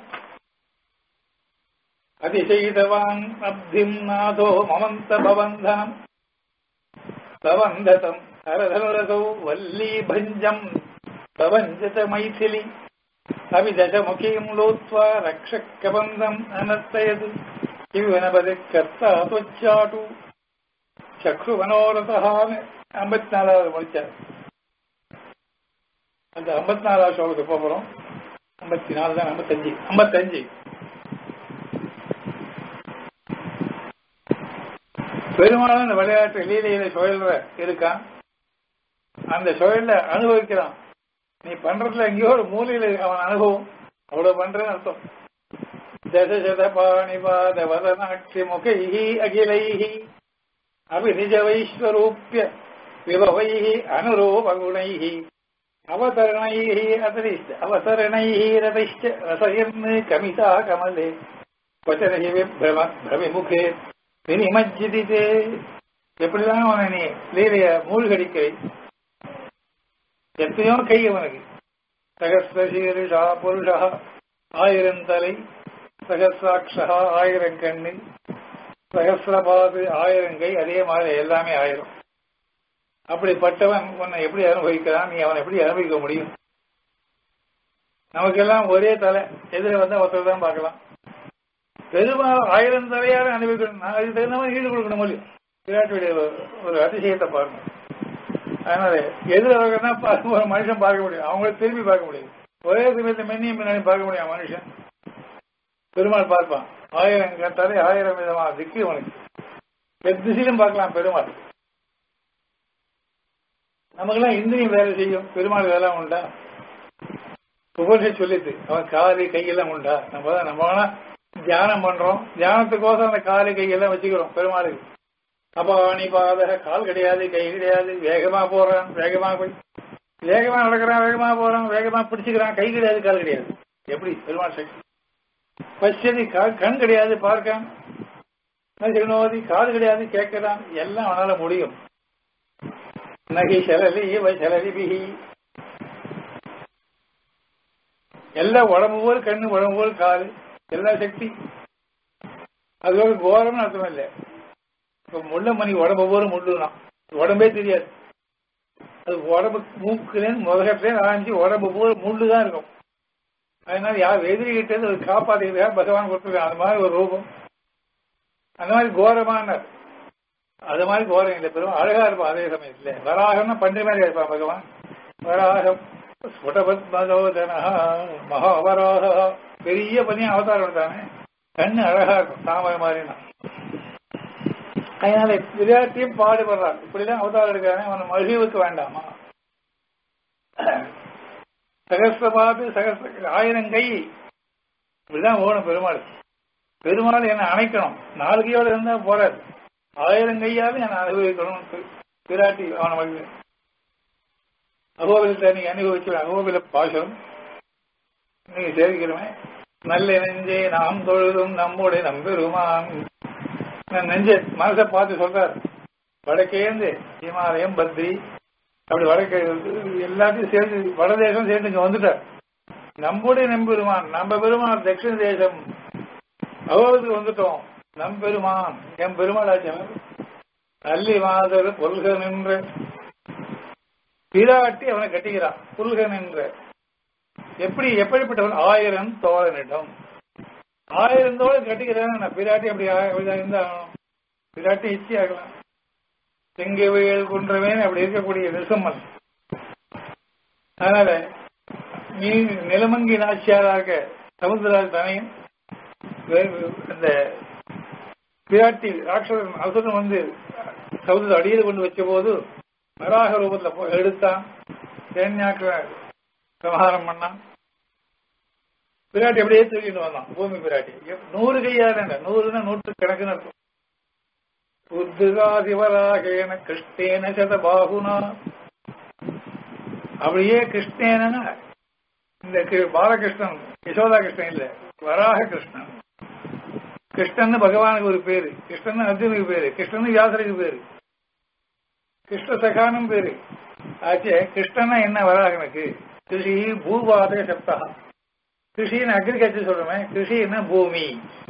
S1: அதிசயிதவான் அப்திம் நாதோ மமந்த பவந்தனம் பவந்ததம் ஹரதனுரசௌ வல்லீ பஞ்சம் பவஞ்சத மைथिலி அபிதசமுகீம் லோத்வா ரக்ஷக்கபந்தம் அனர்த்தயது இவனபதி கர்த்தா தொச்சாட்டு சக்ரு மனோரதான்னு ஐம்பத்தி நாலாவது முடிச்சார் அந்த ஐம்பத்தி நாலாவது ஸ்லோகத்துக்கு போகிறோம் ஐம்பத்தி நாலு தான் ஐம்பத்தஞ்சு ஐம்பத்தஞ்சு பெருமாளும் அந்த விளையாட்டு லீலையில சுழல்ற இருக்கான் அந்த சுழல அனுபவிக்கிறான் நீ பண்றதுல எங்கேயோ ஒரு மூலையில அவன் அனுபவம் அவ்வளவு பண்றேன்னு அர்த்தம் தசசத பாணிபாத வதனாட்சி முகைஹி அகிலைஹி அபிநிஜ வைஸ்வரூபிய விபவைஹி அனுரூபகுணைஹி அவதரணைஹி அதரிஷ்ட அவசரணைஹி ரதிஷ்ட ரசயன் கமிதா கமலே வச்சனஹி விப்ரம பிரமிமுகே நிமஜ்ஜிதே எப்படிதான் அவனை நீ லீலைய மூழ்கடிக்கை எத்தனையோ கை அவனுக்கு சகசிரசீரிஷா புருஷா ஆயிரம் தலை சகசிராட்சா ஆயிரம் கண்ணு சகசிரபாது ஆயிரம் கை அதே மாதிரி எல்லாமே ஆயிரம் அப்படிப்பட்டவன் உன்னை எப்படி அனுபவிக்கிறான் நீ அவனை எப்படி அனுபவிக்க முடியும் நமக்கெல்லாம் ஒரே தலை எதிர வந்தா ஒருத்தர் தான் பார்க்கலாம் பெருமாள் ஆயிரம் தலையார அனுபவிக்கணும் நான் அதுக்கு தகுந்த மாதிரி ஈடு கொடுக்கணும் முடியும் விராட்டுடைய ஒரு அதிசயத்தை பாருங்க அதனால எதிர தான் ஒரு மனுஷன் பார்க்க முடியும் அவங்கள திரும்பி பார்க்க முடியும் ஒரே சமயத்தை மென்னியும் பின்னாடி பார்க்க முடியும் மனுஷன் பெருமாள் பார்ப்பான் ஆயிரம் தலை ஆயிரம் விதமான திக்கு அவனுக்கு எத்திசையிலும் பார்க்கலாம் பெருமாள் நமக்கெல்லாம் இந்திரியம் வேலை செய்யும் பெருமாள் வேலை உண்டா புகழ்ச்சி சொல்லிட்டு அவன் காலி கையெல்லாம் உண்டா நம்ம தான் நம்ம தியானம் பண்றோம் தியானத்துக்கோசம் அந்த காலி கையெல்லாம் வச்சுக்கிறோம் பெருமாளுக்கு அபாணி பாதக கால் கிடையாது கை கிடையாது வேகமா போறான் வேகமா போய் வேகமா நடக்கிறான் வேகமா போறான் வேகமா பிடிச்சுக்கிறான் கை கிடையாது கால் கிடையாது எப்படி பெருமாள் சக்தி பச்சதி கண் கிடையாது பார்க்கான் நோதி காது கிடையாது கேட்கிறான் எல்லாம் அவனால முடியும் நகை செலலி இவ செலலி பிகி எல்லாம் உடம்பு போல் கண்ணு உடம்பு போல் காது எல்லா சக்தி அது ஒரு கோரம்னு அர்த்தம் இல்லை இப்ப முள்ள மணி உடம்பு போல முள்ளுதான் உடம்பே தெரியாது அது உடம்பு மூக்குலேருந்து முதலத்துலேருந்து ஆரம்பிச்சு உடம்பு போல முள்ளு தான் இருக்கும் அதனால யார் எதிரிகிட்ட இருந்து காப்பாற்றுறதுக்காக பகவான் கொடுத்துருக்காங்க அந்த மாதிரி ஒரு ரூபம் அந்த மாதிரி கோரமானார் அது மாதிரி கோரம் இல்லை பெரும் அழகா இருப்பான் அதே சமயத்துல வராகம்னா பன்றி மாதிரி இருப்பான் பகவான் வராகம் ஸ்புடபத்மதோதனா மகாவராக பெரிய பனியும் அவதாரம் எடுத்தானே கண்ணு அழகா இருக்கும் தாமரை மாதிரினா அதனால விளையாட்டையும் பாடுபடுறான் இப்படிதான் அவதாரம் எடுக்கிறானே அவன் மகிழ்வுக்கு வேண்டாமா சகசிரபாது சகசிர ஆயிரம் கை இப்படிதான் ஓணும் பெருமாள் பெருமாள் என்னை அணைக்கணும் நாலு கையோட இருந்தா போறாது ஆயிரம் கையாவது என்னை அனுபவிக்கணும் பிராட்டி அவனை மகிழ் அகோபிலத்தை நீங்க அனுபவிச்சு அகோபில பாசம் நீங்க சேவிக்கிறோமே நல்ல நெஞ்சே நாம் தொழுதும் நம்முடைய நம்பெருமான் நெஞ்ச மனசை பார்த்து சொல்றார் வடக்கேந்து ஹிமாலயம் பத்ரி அப்படி வடக்கு எல்லாத்தையும் சேர்ந்து வடதேசம் சேர்ந்து இங்க வந்துட்டார் நம்முடைய நம்பெருமான் நம்ம பெருமான் தட்சிண தேசம் அகோபத்துக்கு வந்துட்டோம் நம் பெருமான் என் பெருமாளாச்சன் நல்லி மாதர் பொருள்க நின்ற பிராட்டி அவனை கட்டிக்கிறான் புல்க நின்ற எப்படி எப்படிப்பட்டவன் ஆயிரம் தோழனிடம் ஆயிரம் தோழன் கட்டிக்கிறான் நான் பிராட்டி அப்படி அப்படிதான் இருந்தாகணும் பிராட்டி இச்சி ஆகலாம் செங்கவையல் குன்றவேன் அப்படி இருக்கக்கூடிய நிசம்மன் அதனால நீ நிலமங்கி நாச்சியாராக சமுத்திரால் தனையும் அந்த பிராட்டி ராட்சசன் அசுரன் வந்து சமுதிர அடியில் கொண்டு வச்ச போது வராக ரூபத்துல எடுத்தான் தேன்யாக்க சமஹாரம் பண்ணான் பிராட்டி அப்படியே தூக்கிட்டு வந்தான் பூமி பிராட்டி நூறு கையால நூறுனா நூற்று கணக்குன்னு இருக்கும் உத்துகாதிவராகேன கிருஷ்ணேன சத பாகுனா அப்படியே கிருஷ்ணேன இந்த பாலகிருஷ்ணன் யசோதா கிருஷ்ணன் இல்ல வராக கிருஷ்ணன் கிருஷ்ணன் பகவானுக்கு ஒரு பேரு கிருஷ்ணன் அர்ஜுனுக்கு பேரு கிருஷ்ணன் வியாசருக்கு பேரு கிருஷ்ண சகானும் பேரு ஆச்சே கிருஷ்ணனா என்ன வராகனுக்கு கிருஷி பூபாதக சப்தா கிருஷின்னு அக்ரிகல்ச்சர் சொல்றோமே கிருஷின்னா பூமி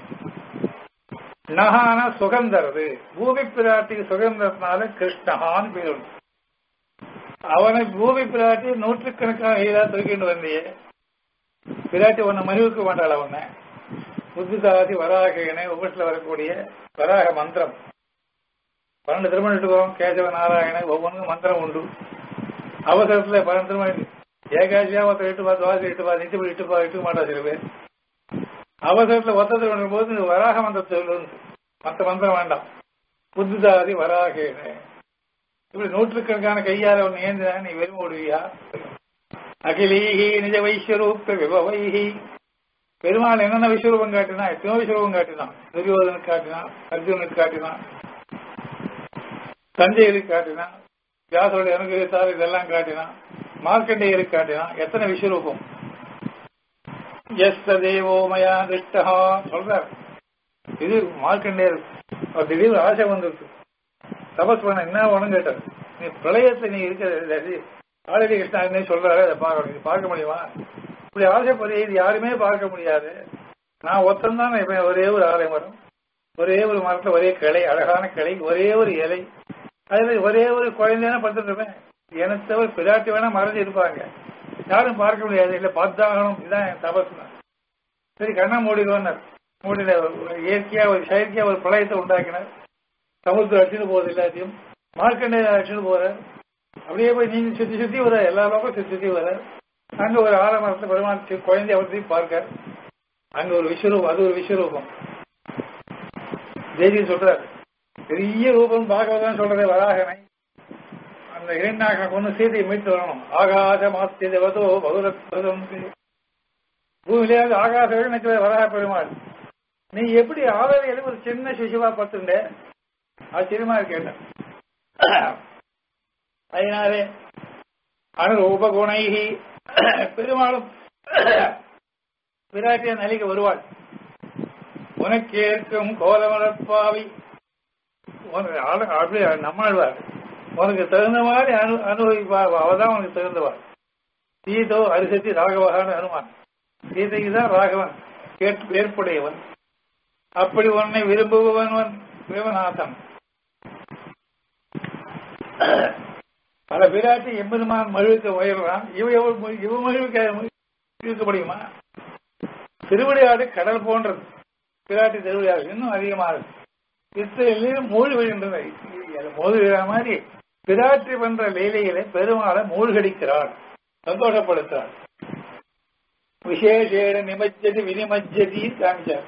S1: நகான சுகம் தருது பூமி பிராட்டிக்கு சுகம் தரதுனால கிருஷ்ணஹான்னு பேர் அவனை பூமி பிராட்டி நூற்றுக்கணக்கான ஈரா தூக்கிட்டு வந்தியே பிராட்டி உன்னை மகிழ்வுக்கு மாட்டாள் அவனை புத்திதாதி வராகனை உபத்தில் வரக்கூடிய வராக மந்திரம் பன்னெண்டு திருமணம் எடுத்துக்கிறோம் கேசவ நாராயண ஒவ்வொன்றுக்கும் மந்திரம் உண்டு அவசரத்துல பன்னெண்டு திருமணம் ஏகாசியா ஒருத்தர் எட்டு பா துவாசி எட்டு பா நிச்சயம் எட்டு பா எட்டுக்க மாட்டா சில பேர் அவசரத்துல ஒத்தத்தில் பண்ணும் போது வராக மந்திரத்தை சொல்லு மற்ற மந்திரம் வேண்டாம் புத்திதாதி வராகேன இப்படி நூற்றுக்கணக்கான கையால ஒன்று ஏந்தினா நீ வெறும் ஓடுவியா அகிலீஹி நிஜ வைஸ்வரூப்ப விபவைஹி பெருமாள் என்னென்ன விஸ்வரூபம் காட்டினா எத்தனோ விஸ்வரூபம் காட்டினான் துரியோதனுக்கு காட்டினான் அர்ஜுனுக்கு காட்டினான் தஞ்சையருக்கு காட்டினான் வியாசருடைய அனுகிரகத்தால் இதெல்லாம் காட்டினான் மார்க்கண்டேயருக்கு காட்டினான் எத்தனை விஸ்வரூபம் எஸ் தேவோ மயா திருஷ்டா சொல்றார் இது மார்க்கண்டேயர் அவர் திடீர்னு ஆசை வந்துருச்சு தபஸ் பண்ண என்ன வேணும் கேட்டார் நீ பிரளயத்தை நீ இருக்கிற ஆலடி கிருஷ்ணாருன்னே சொல்றாரு அதை பார்க்கணும் நீ பார்க்க முடியுமா இப்படி ஆசைப்படுற இது யாருமே பார்க்க முடியாது நான் ஒருத்தன் தான் இப்ப ஒரே ஒரு ஆலை மரம் ஒரே ஒரு மரத்துல ஒரே கிளை அழகான கிளை ஒரே ஒரு இலை அதுல ஒரே ஒரு குழந்தையான படுத்துட்டு இருப்பேன் எனக்கு தவிர பிராட்டி வேணா மறைஞ்சு இருப்பாங்க யாரும் பார்க்க முடியாது இல்ல பார்த்தாகணும் இதுதான் என் தபஸ் சரி கண்ணா மூடிடுவார் மூடின இயற்கையா ஒரு செயற்கையா ஒரு பிரளயத்தை உண்டாக்கினார் சமுத்திரம் அடிச்சுட்டு போகுது எல்லாத்தையும் மார்க்கண்டைய அடிச்சுட்டு போற அப்படியே போய் நீங்க சுத்தி சுத்தி வர எல்லா பக்கம் சுத்தி சுத்தி வர அங்க ஒரு ஆலமரத்துல பெருமாள் சி- குழந்தை அவர்த்தையும் பார்க்க அங்க ஒரு விஸ்வரூபம் அது ஒரு விஸ்வரூபம் தேவி சொல்றாரு பெரிய ரூபம் பாகவதான் சொல்றதே வராகனை அந்த இரண்டாக கொண்டு சீதையை மீட்டு வரணும் ஆகாச மாத்தி தேவதோ பகுரத்வதம் பூமியிலேயாவது ஆகாச நிற்கிற வராக பெருமாள் நீ எப்படி ஆதரவு ஒரு சின்ன சிசுவா பார்த்துட்ட ஆச்சரியமா இருக்கேன் அதனாலே அனுரூப குணைகி பெருமாளும் பிராட்டிய நலிக வருவாள் உனக்கேற்கும் கோலமலர்பாவி உனக்கு ஆளு- அப்படியே நம்மாழ்வார் உனக்கு தகுந்த மாதிரி அனு அனுபவிப்பா அவதான் உனக்கு தகுந்தவாள் சீதோ அரிசத்தி ராகவகான அனுமான் சீதைக்கு தான் ராகவன் கேட்டு ஏற்புடையவன் அப்படி உன்னை விரும்புபவன் தேவநாதன் பல பிராட்டி எம்பெருமான் மகிழ்க்க உயர்றான் இவ எவ்வளவு இவ மகிழ்க்க இருக்க முடியுமா திருவிளையாடு கடல் போன்றது பிராட்டி திருவிளையாடு இன்னும் அதிகமாக இத்தனையிலும் மூழ்கின்றன மூழ்கிற மாதிரி பிராட்டி பண்ற லீலைகளை பெருமாளை மூழ்கடிக்கிறாள் சந்தோஷப்படுத்துறாள் விசேஷேட நிமஜ்ஜதி வினிமஜ்ஜதி காமிச்சார்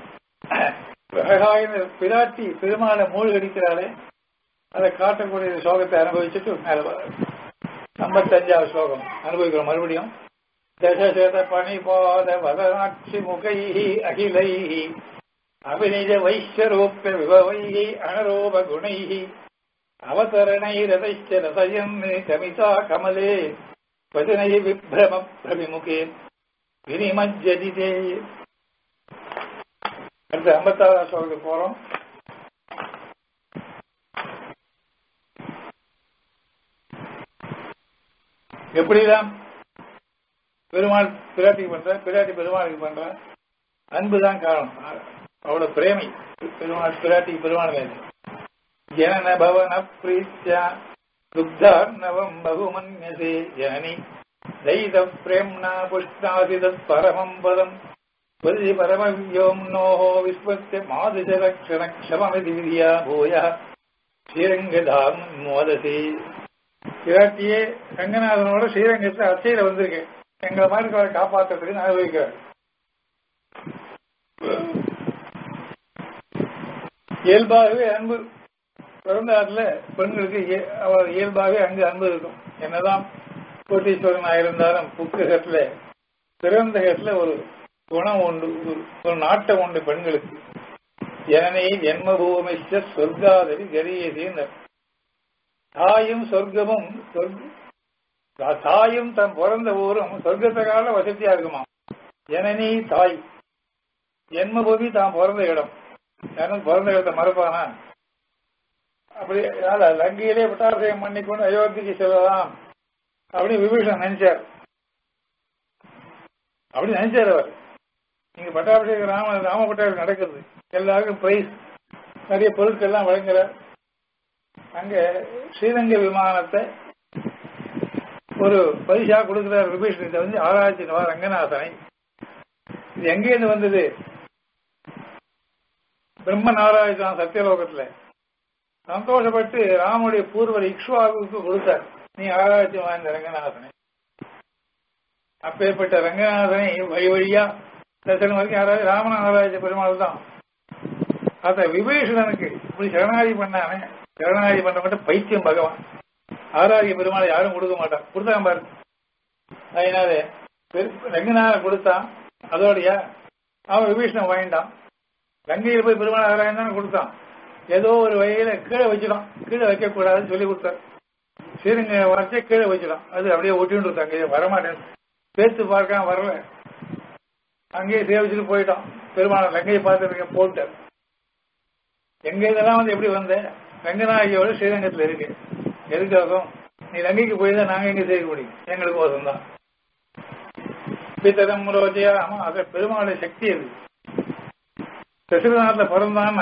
S1: அழகாக பிராட்டி பெருமாளை மூழ்கடிக்கிறாளே அதை காட்டக்கூடிய ஸ்லோகத்தை அனுபவிச்சுட்டு மேல வர ஐம்பத்தஞ்சாவது ஸ்லோகம் அனுபவிக்கிறோம் மறுபடியும் தசசத பணிபாத வதனாட்சி முகை அகிலை அபிநிஜ வைஷ்யரூப விபவை அனரோப குணை அவதரணை ரதைச்ச ரசயன் கமிதா கமலே பஜனை விப்ரம பிரவிமுகே வினிமஜ்ஜதிதே அடுத்து ஐம்பத்தாறாம் ஸ்லோகத்துக்கு போறோம் எப்படிதான் பெருமாள் பிராட்டிக்கு பண்ற பிராட்டி பெருமாளுக்கு பண்ற அன்புதான் காரணம் அவ்வளவு பிரேமை பெருமாள் பிராட்டிக்கு பெருமாள் மேல ஜனன பவன பிரீத்யா துக்தார்ணவம் பகுமன்யசே ஜனனி தைத பிரேம்னா புஷ்டாசி தத் பரமம் பதம் பதி பரமவ்யோம் நோஹோ விஸ்வஸ்ய மாதுஜரக்ஷண க்ஷமமிதி விதியா பூயா ஸ்ரீரங்கதாம் மோதசி பிராட்டியே ரங்கநாதனோட ஸ்ரீரங்கத்துல அர்ச்சையில வந்திருக்கு எங்களை மாதிரி இருக்கிறவரை காப்பாற்றுறதுக்கு அனுபவிக்கிறார் இயல்பாகவே அன்பு பிறந்தாட்டுல பெண்களுக்கு இய- அவர் இயல்பாகவே அங்கு அன்பு இருக்கும் என்னதான் கோட்டீஸ்வரனா இருந்தாலும் புக்குகத்துல பிறந்த இடத்துல ஒரு குணம் உண்டு ஒரு- ஒரு நாட்டம் உண்டு பெண்களுக்கு ஜனனி ஜென்மபூமிச்ச சொர்க்காதவி கரியசின்னு தாயும் சொர்க்கமும் சொர்க்க- தா- தாயும் தன் பிறந்த ஊரும் சொர்க்கத்தை கால வசதியா இருக்குமா ஜனனி தாய் ஜென்மபூமி தான் பிறந்த இடம் யாரும் பிறந்த இடத்தை மறப்பானா அப்படி அதனால லங்கையிலே பட்டாபிஷேகம் பண்ணிக்கொண்டு அயோத்திக்கு செல்லலாம் அப்படின்னு விபீஷன் நினைச்சார் அப்படி நினைச்சார் அவர் நீங்க பட்டாபிஷேகம் ராம ராம பட்டாபிஷேகம் நடக்குது எல்லாருக்கும் பிரைஸ் நிறைய பொருட்கள் எல்லாம் வழங்குறார் அங்க ஸ்ரீரங்க விமானத்தை ஒரு பரிசா கொடுக்கிறார் விபீஷணத்தை வந்து ஆராய்ச்சி ரங்கநாதனை இது எங்கேருந்து வந்தது பிரம்ம நாராயணன் சத்தியலோகத்துல சந்தோஷப்பட்டு ராமனுடைய பூர்வர் இக்ஷ்வாவுக்கு கொடுத்தார் நீ ஆராய்ச்சி வாய்ந்த ரங்கநாதனை அப்பேற்பட்ட ரங்கநாதனை வழி வழியா தரிசனம் வரைக்கும் யாராவது ராமன் ஆராய்ச்சி பெருமாள் தான் அத விபீஷணனுக்கு இப்படி சரணாகி பண்ணானே சரணாகி பண்ண மட்டும் பைத்தியம் பகவான் ஆராய்ச்சி பெருமாளை யாரும் கொடுக்க மாட்டான் கொடுத்தாங்க பாரு அதனால பெரு- ரங்கநாதன் கொடுத்தான் அதோடயா அவன் விபீஷணன் வாங்கிட்டான் கங்கையில் போய் பெருமாள் ஆராயம் தானே கொடுத்தான் ஏதோ ஒரு வகையில கீழே வச்சிடும் கீழே வைக்க கூடாதுன்னு சொல்லி கொடுத்தார் ஸ்ரீரங்க வரைச்சே கீழே வச்சிடும் அது அப்படியே ஒட்டிட்டு இருந்தாங்க வரமாட்டேன் பேச்சு பார்க்காம வரல அங்கேயே சேவிச்சுட்டு போயிட்டான் பெருமாள் லங்கையை பார்த்துருக்க போட்டார் எங்க இதெல்லாம் வந்து எப்படி வந்த ரங்கநாயகியோட ஸ்ரீரங்கத்துல இருக்கு எதுக்காகும் நீ லங்கைக்கு போய் தான் நாங்க எங்க சேர்க்க முடியும் எங்களுக்கு கோசம் தான் பித்தரம் ரோஜியா ஆமா அது பெருமாளுடைய சக்தி அது தசிரநாத்ல பிறந்தான்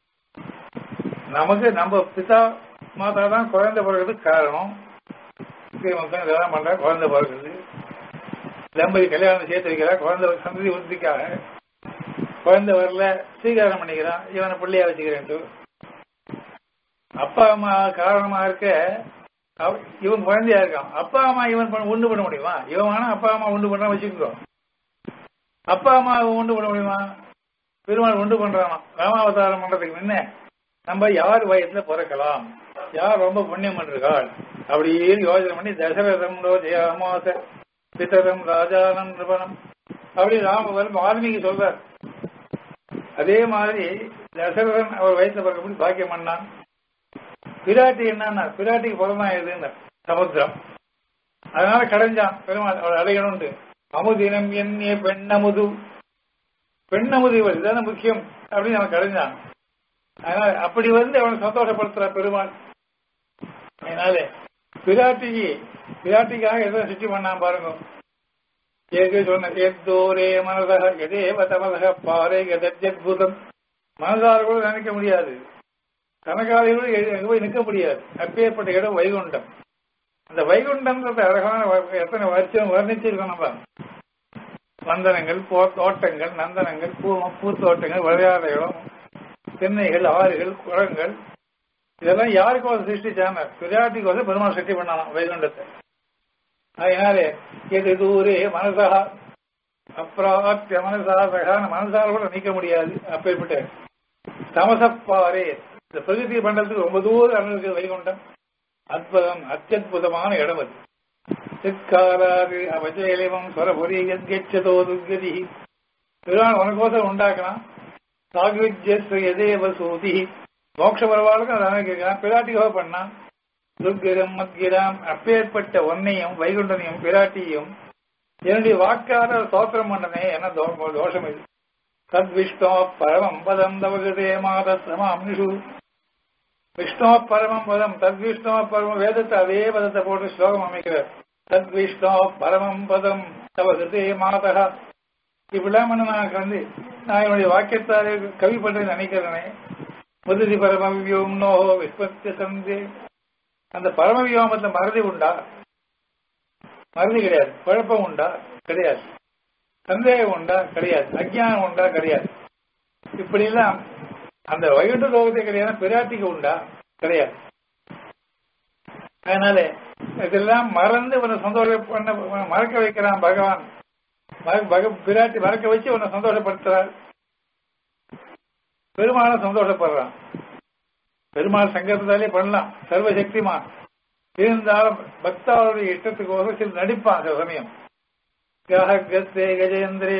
S1: நமக்கு நம்ம பிதா மாதா தான் குழந்தை பிறகுறதுக்கு காரணம் ஸ்ரீமந்தம் இதெல்லாம் பண்ற குழந்தை பிறகுறது தம்பதி கல்யாணம் சேர்த்து வைக்கிறா குழந்தை சந்ததி உறுதிக்காக குழந்தை வரல ஸ்வீகாரம் பண்ணிக்கிறான் இவனை பிள்ளையா வச்சுக்கிறேன் அப்பா அம்மா காரணமா இருக்க அவ- இவன் குழந்தையா இருக்கான் அப்பா அம்மா இவன் பண்ண- உண்டு பண்ண முடியுமா இவன் வேணா அப்பா அம்மா உண்டு பண்ண வச்சுக்கோ அப்பா அம்மா உண்டு பண்ண முடியுமா பெருமாள் உண்டு பண்றானா ராமாவதாரம் பண்றதுக்கு முன்ன நம்ம யார் வயசுல பிறக்கலாம் யார் ரொம்ப புண்ணியம் பண்ணிருக்காள் அப்படின்னு யோசனை பண்ணி தசரதம் ஜெயாமாச பிதரம் ராஜானம் நிருபணம் அப்படி ராம வரும் வால்மீகி சொல்றார் அதே மாதிரி தசரதன் அவர் வயசுல பிறக்கப்படி பாக்கியம் பண்ணான் பிராட்டி என்னன்னா பிராட்டிக்கு பிறந்தான் எதுன்னு சமுத்திரம் அதனால கடைஞ்சான் பெருமாள் அவள் அடையணும்ட்டு அமுதினம் எண்ணிய பெண்ணமுது பெண்ணமுது இவள் இதுதானே முக்கியம் அப்படின்னு அவன் கடைஞ்சான் அதனால அப்படி வந்து அவனை சந்தோஷப்படுத்துற பெருமாள் அதனால பிராட்டிக்கு பிராட்டிக்காக எதை சுற்றி பண்ணான் பாருங்க ஏற்கனவே சொன்ன எத்தோரே மனதக எதேவ தமதக பாறை எதத்புதம் மனதார கூட நினைக்க முடியாது கனகாலையோடு எங்க போய் நிற்க முடியாது அப்பேற்பட்ட இடம் வைகுண்டம் அந்த வைகுண்டம்ன்றது அழகான வ- எத்தனை வருஷம் வர்ணிச்சிருக்கோம் நம்ம வந்தனங்கள் போ- தோட்டங்கள் நந்தனங்கள் பூ பூத்தோட்டங்கள் விளையாட இடம் தென்னைகள் ஆறுகள் குளங்கள் இதெல்லாம் யாருக்கும் அதை சிருஷ்டிச்சாங்க பிராட்டிக்கு வந்து பெருமாள் சிருஷ்டி பண்ணலாம் வைகுண்டத்தை அதனாலே எது தூரே மனசா அப்பிராப்திய மனசாசகான மனசால கூட நீக்க முடியாது அப்பேற்பட்ட தமசப்பாரே இந்த பிரகதி மண்டலத்துக்கு ரொம்ப தூரம் அணுகு வைகுண்டம் அற்புதம் அத்தியுதமான இடம் அது சிற்காலாது அவஜயலிவம் சொரபுரி எத்கச்சதோ துர்கதி பெருமாள் உனக்கோசம் உண்டாக்கலாம் சாகுவித்யஸ் எதேவ சூதி மோட்ச பரவாளுக்கு அதை அனுப்பிக்கிறான் பிராட்டிக்காக பண்ணான் துர்கிரம் மத்கிராம் அப்பேற்பட்ட ஒன்னையும் வைகுண்டனையும் பிராட்டியும் என்னுடைய வாக்கார சோத்திரம் பண்ணனே என்ன தோ- தோஷம் இது தத் விஷ்ணோ பரமம் பதம் தவகதே மாத சமாம்னிஷு விஷ்ணோ பரமம் பதம் தத் விஷ்ணோ பரம வேதத்தை அதே பதத்தை போட்டு ஸ்லோகம் அமைக்கிறார் தத் விஷ்ணோ பரமம் பதம் தவகதே மாதா இப்படிலாம் பண்ண நான் வந்து நான் என்னுடைய வாக்கியத்தாலே கவி பண்றேன்னு நினைக்கிறேனே முதலி பரமவியோம் நோஹோ விஸ்வத்திய சந்தே அந்த பரமவியோமத்துல மறதி உண்டா மறதி கிடையாது குழப்பம் உண்டா கிடையாது சந்தேகம் உண்டா கிடையாது அஜ்ஞானம் உண்டா கிடையாது இப்படி எல்லாம் அந்த வயிற்று லோகத்தை கிடையாது பிராட்டிக்கு உண்டா கிடையாது அதனால இதெல்லாம் மறந்து உன்னை சந்தோஷம் பண்ண மறக்க வைக்கிறான் பகவான் மற- பக- பிராட்டி மறக்க வச்சு உன்னை சந்தோஷப்படுத்துறார் பெருமாளும் சந்தோஷப்படுறான் பெருமாள் சங்கத்தினாலே பண்ணலாம் சர்வசக்திமான் இருந்தாலும் பக்தாவுடைய இஷ்டத்துக்கு சில நடிப்பான் சில சமயம் கஸ்தே கஜேந்திரே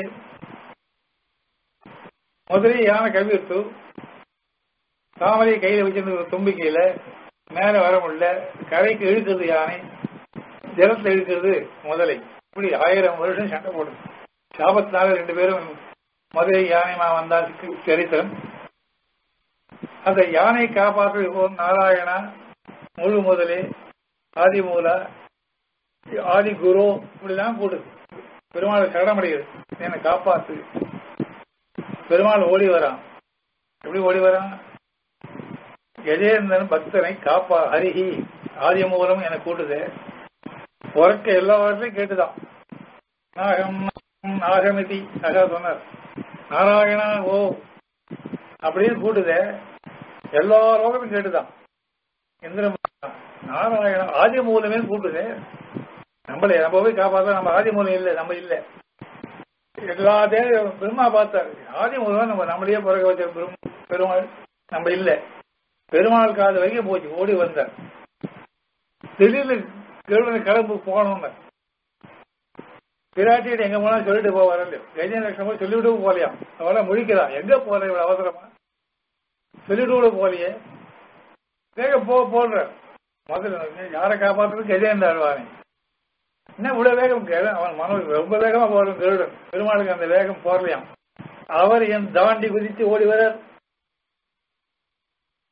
S1: முதலே யானை கவிழ்த்து தாமரை கையில வச்சிருந்த தும்பிக்கையில மேல வர முடியல கரைக்கு இழுக்கிறது யானை ஜலத்துல இழுக்கிறது முதலை இப்படி ஆயிரம் வருஷம் சண்டை போடுது சாபத்தினால ரெண்டு பேரும் மதுரை யானைமா வந்தால் சரித்திரம் அந்த யானை காப்பாற்று ஓம் நாராயணா முழு முதலே ஆதி மூலா ஆதி குரு இப்படிலாம் கூடுது பெருமாள் சரணமடைகிறது என்னை காப்பாத்து பெருமாள் ஓடி வரான் எப்படி ஓடி வரான் கஜேந்திரன் பக்தனை காப்பா ஹரிஹி ஆதி மூலம் என கூட்டுது உறக்க எல்லா வாரத்திலையும் கேட்டுதான் நாகம் நாகமிதி அகா சொன்னார் நாராயணா ஓ அப்படின்னு கூட்டுதே எல்லா லோகமும் கேட்டுதான் இந்திரன் நாராயண ஆதி மூலமே கூட்டுது நம்மளே நம்ம போய் காப்பாற்ற நம்ம ஆதி மூலம் இல்லை நம்ம இல்லை எல்லா தேவையும் பெருமா பார்த்தார் ஆதி மூலம் நம்ம நம்மளையே பிறக்க வச்ச பெரும் பெருமாள் நம்ம இல்லை பெருமாள் காது வரைக்கும் போச்சு ஓடி வந்தார் திடீர்னு கெழுவனை கிளம்பு போகணும்னு பிராட்டியிட்ட எங்க போனா சொல்லிட்டு போவார் கஜேந்திர லட்சுமி போய் சொல்லிவிட்டு போலையாம் அவள முழிக்கிறான் எங்க போற இவ்வளவு அவசரமா சொல்லிட்டு கூட போலியே வேக போ போடுற முதல்ல யாரை காப்பாற்றுறது கஜேந்திர ஆழ்வானே என்ன இவ்வளவு வேகம் கெ- அவன் மனம் ரொம்ப வேகமா போறது கருடன் பெருமாளுக்கு அந்த வேகம் போடலையாம் அவர் என் தாண்டி குதித்து ஓடி வர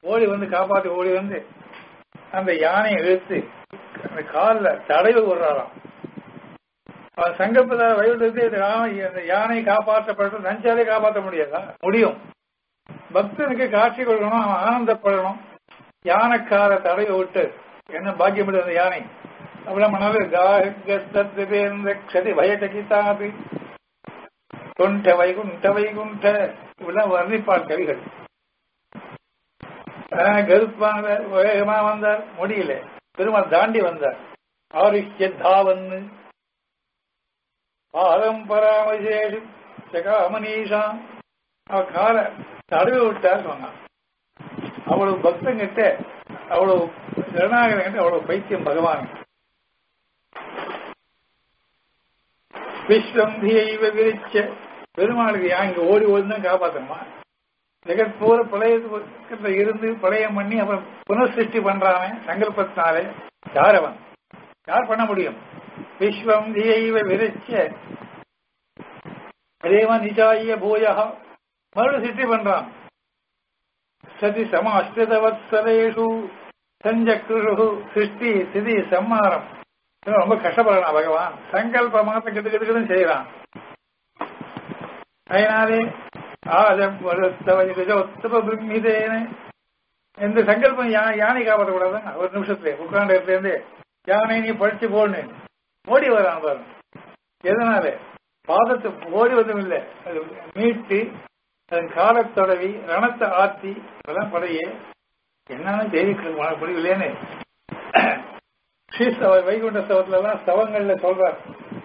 S1: ஓடி வந்து காப்பாத்தி ஓடி வந்து அந்த யானையை இழுத்து அந்த காலில் தடவி விடுறாராம் அவன் சங்கல்பத வயோதித்து அந்த யானை காப்பாற்றப்பட்டு நஞ்சாலே காப்பாற்ற முடியாதா முடியும் பக்தனுக்கு காட்சி கொடுக்கணும் அவன் ஆனந்தப்படணும் யானைக்கார தடவை விட்டு என்ன பாக்கியம் அந்த யானை அப்படிலாம் மனது கதி பயச்சகிதாபி தொண்ட வைகுண்ட வைகுண்ட இப்படிலாம் வர்ணிப்பார் கவிகள் கருப்பான வேகமா வந்தார் முடியல பெருமாள் தாண்டி வந்தார் ஆருஷ்ய தாவன்னு பாதம் பராமசேஷு ஜகாமனீஷா அவ கால தடவி விட்டார் சொன்னான் அவ்வளவு பக்தங்கிட்ட அவ்வளவு ஜனநாயகன் அவ்வளவு பைத்தியம் பகவான் விஸ்வம் தீயைவ விரிச்ச பெருமாளுக்கு யா இங்க ஓடி ஓடி தான் காப்பாத்தணுமா ஜெகத் பூர பழைய இருந்து பழையம் பண்ணி அவன் புனசிருஷ்டி பண்றான் சங்கல்பத்தினாலே யார் அவன் யார் பண்ண முடியும் விஸ்வம் தீயைவ விரிச்ச அதேமா நிஜாய பூயா மறுபடியும் சிருஷ்டி பண்றான் சதி சம அஷ்டதவத்சலேஷு சஞ்சக்ரு சிருஷ்டி சிதி சம்மாரம் ரொம்ப கஷ்டப்படுறான் பகவான் சங்கல்ப மாத்த கிட்டு கிட்டுன்னு செய்யறான் அதனாலே ஆஜம் பிரம்மிதேன இந்த சங்கல்பம் யானை காப்பாற்றக்கூடாது ஒரு நிமிஷத்துல உட்கார்ந்த இடத்துல இருந்து யானை நீ படிச்சு போன்னு ஓடி வரான் பாருங்க எதனால பாதத்தை ஓடி வந்ததும் இல்லை அது மீட்டு அதன் காலத்தொடவி ரணத்தை ஆத்தி அதெல்லாம் படையே என்னன்னு தெரிவிக்க முடியலேன்னு ஸ்ரீஸ்தவ வைகுண்ட ஸ்தவத்துல எல்லாம் ஸ்தவங்கள்ல சொல்றார்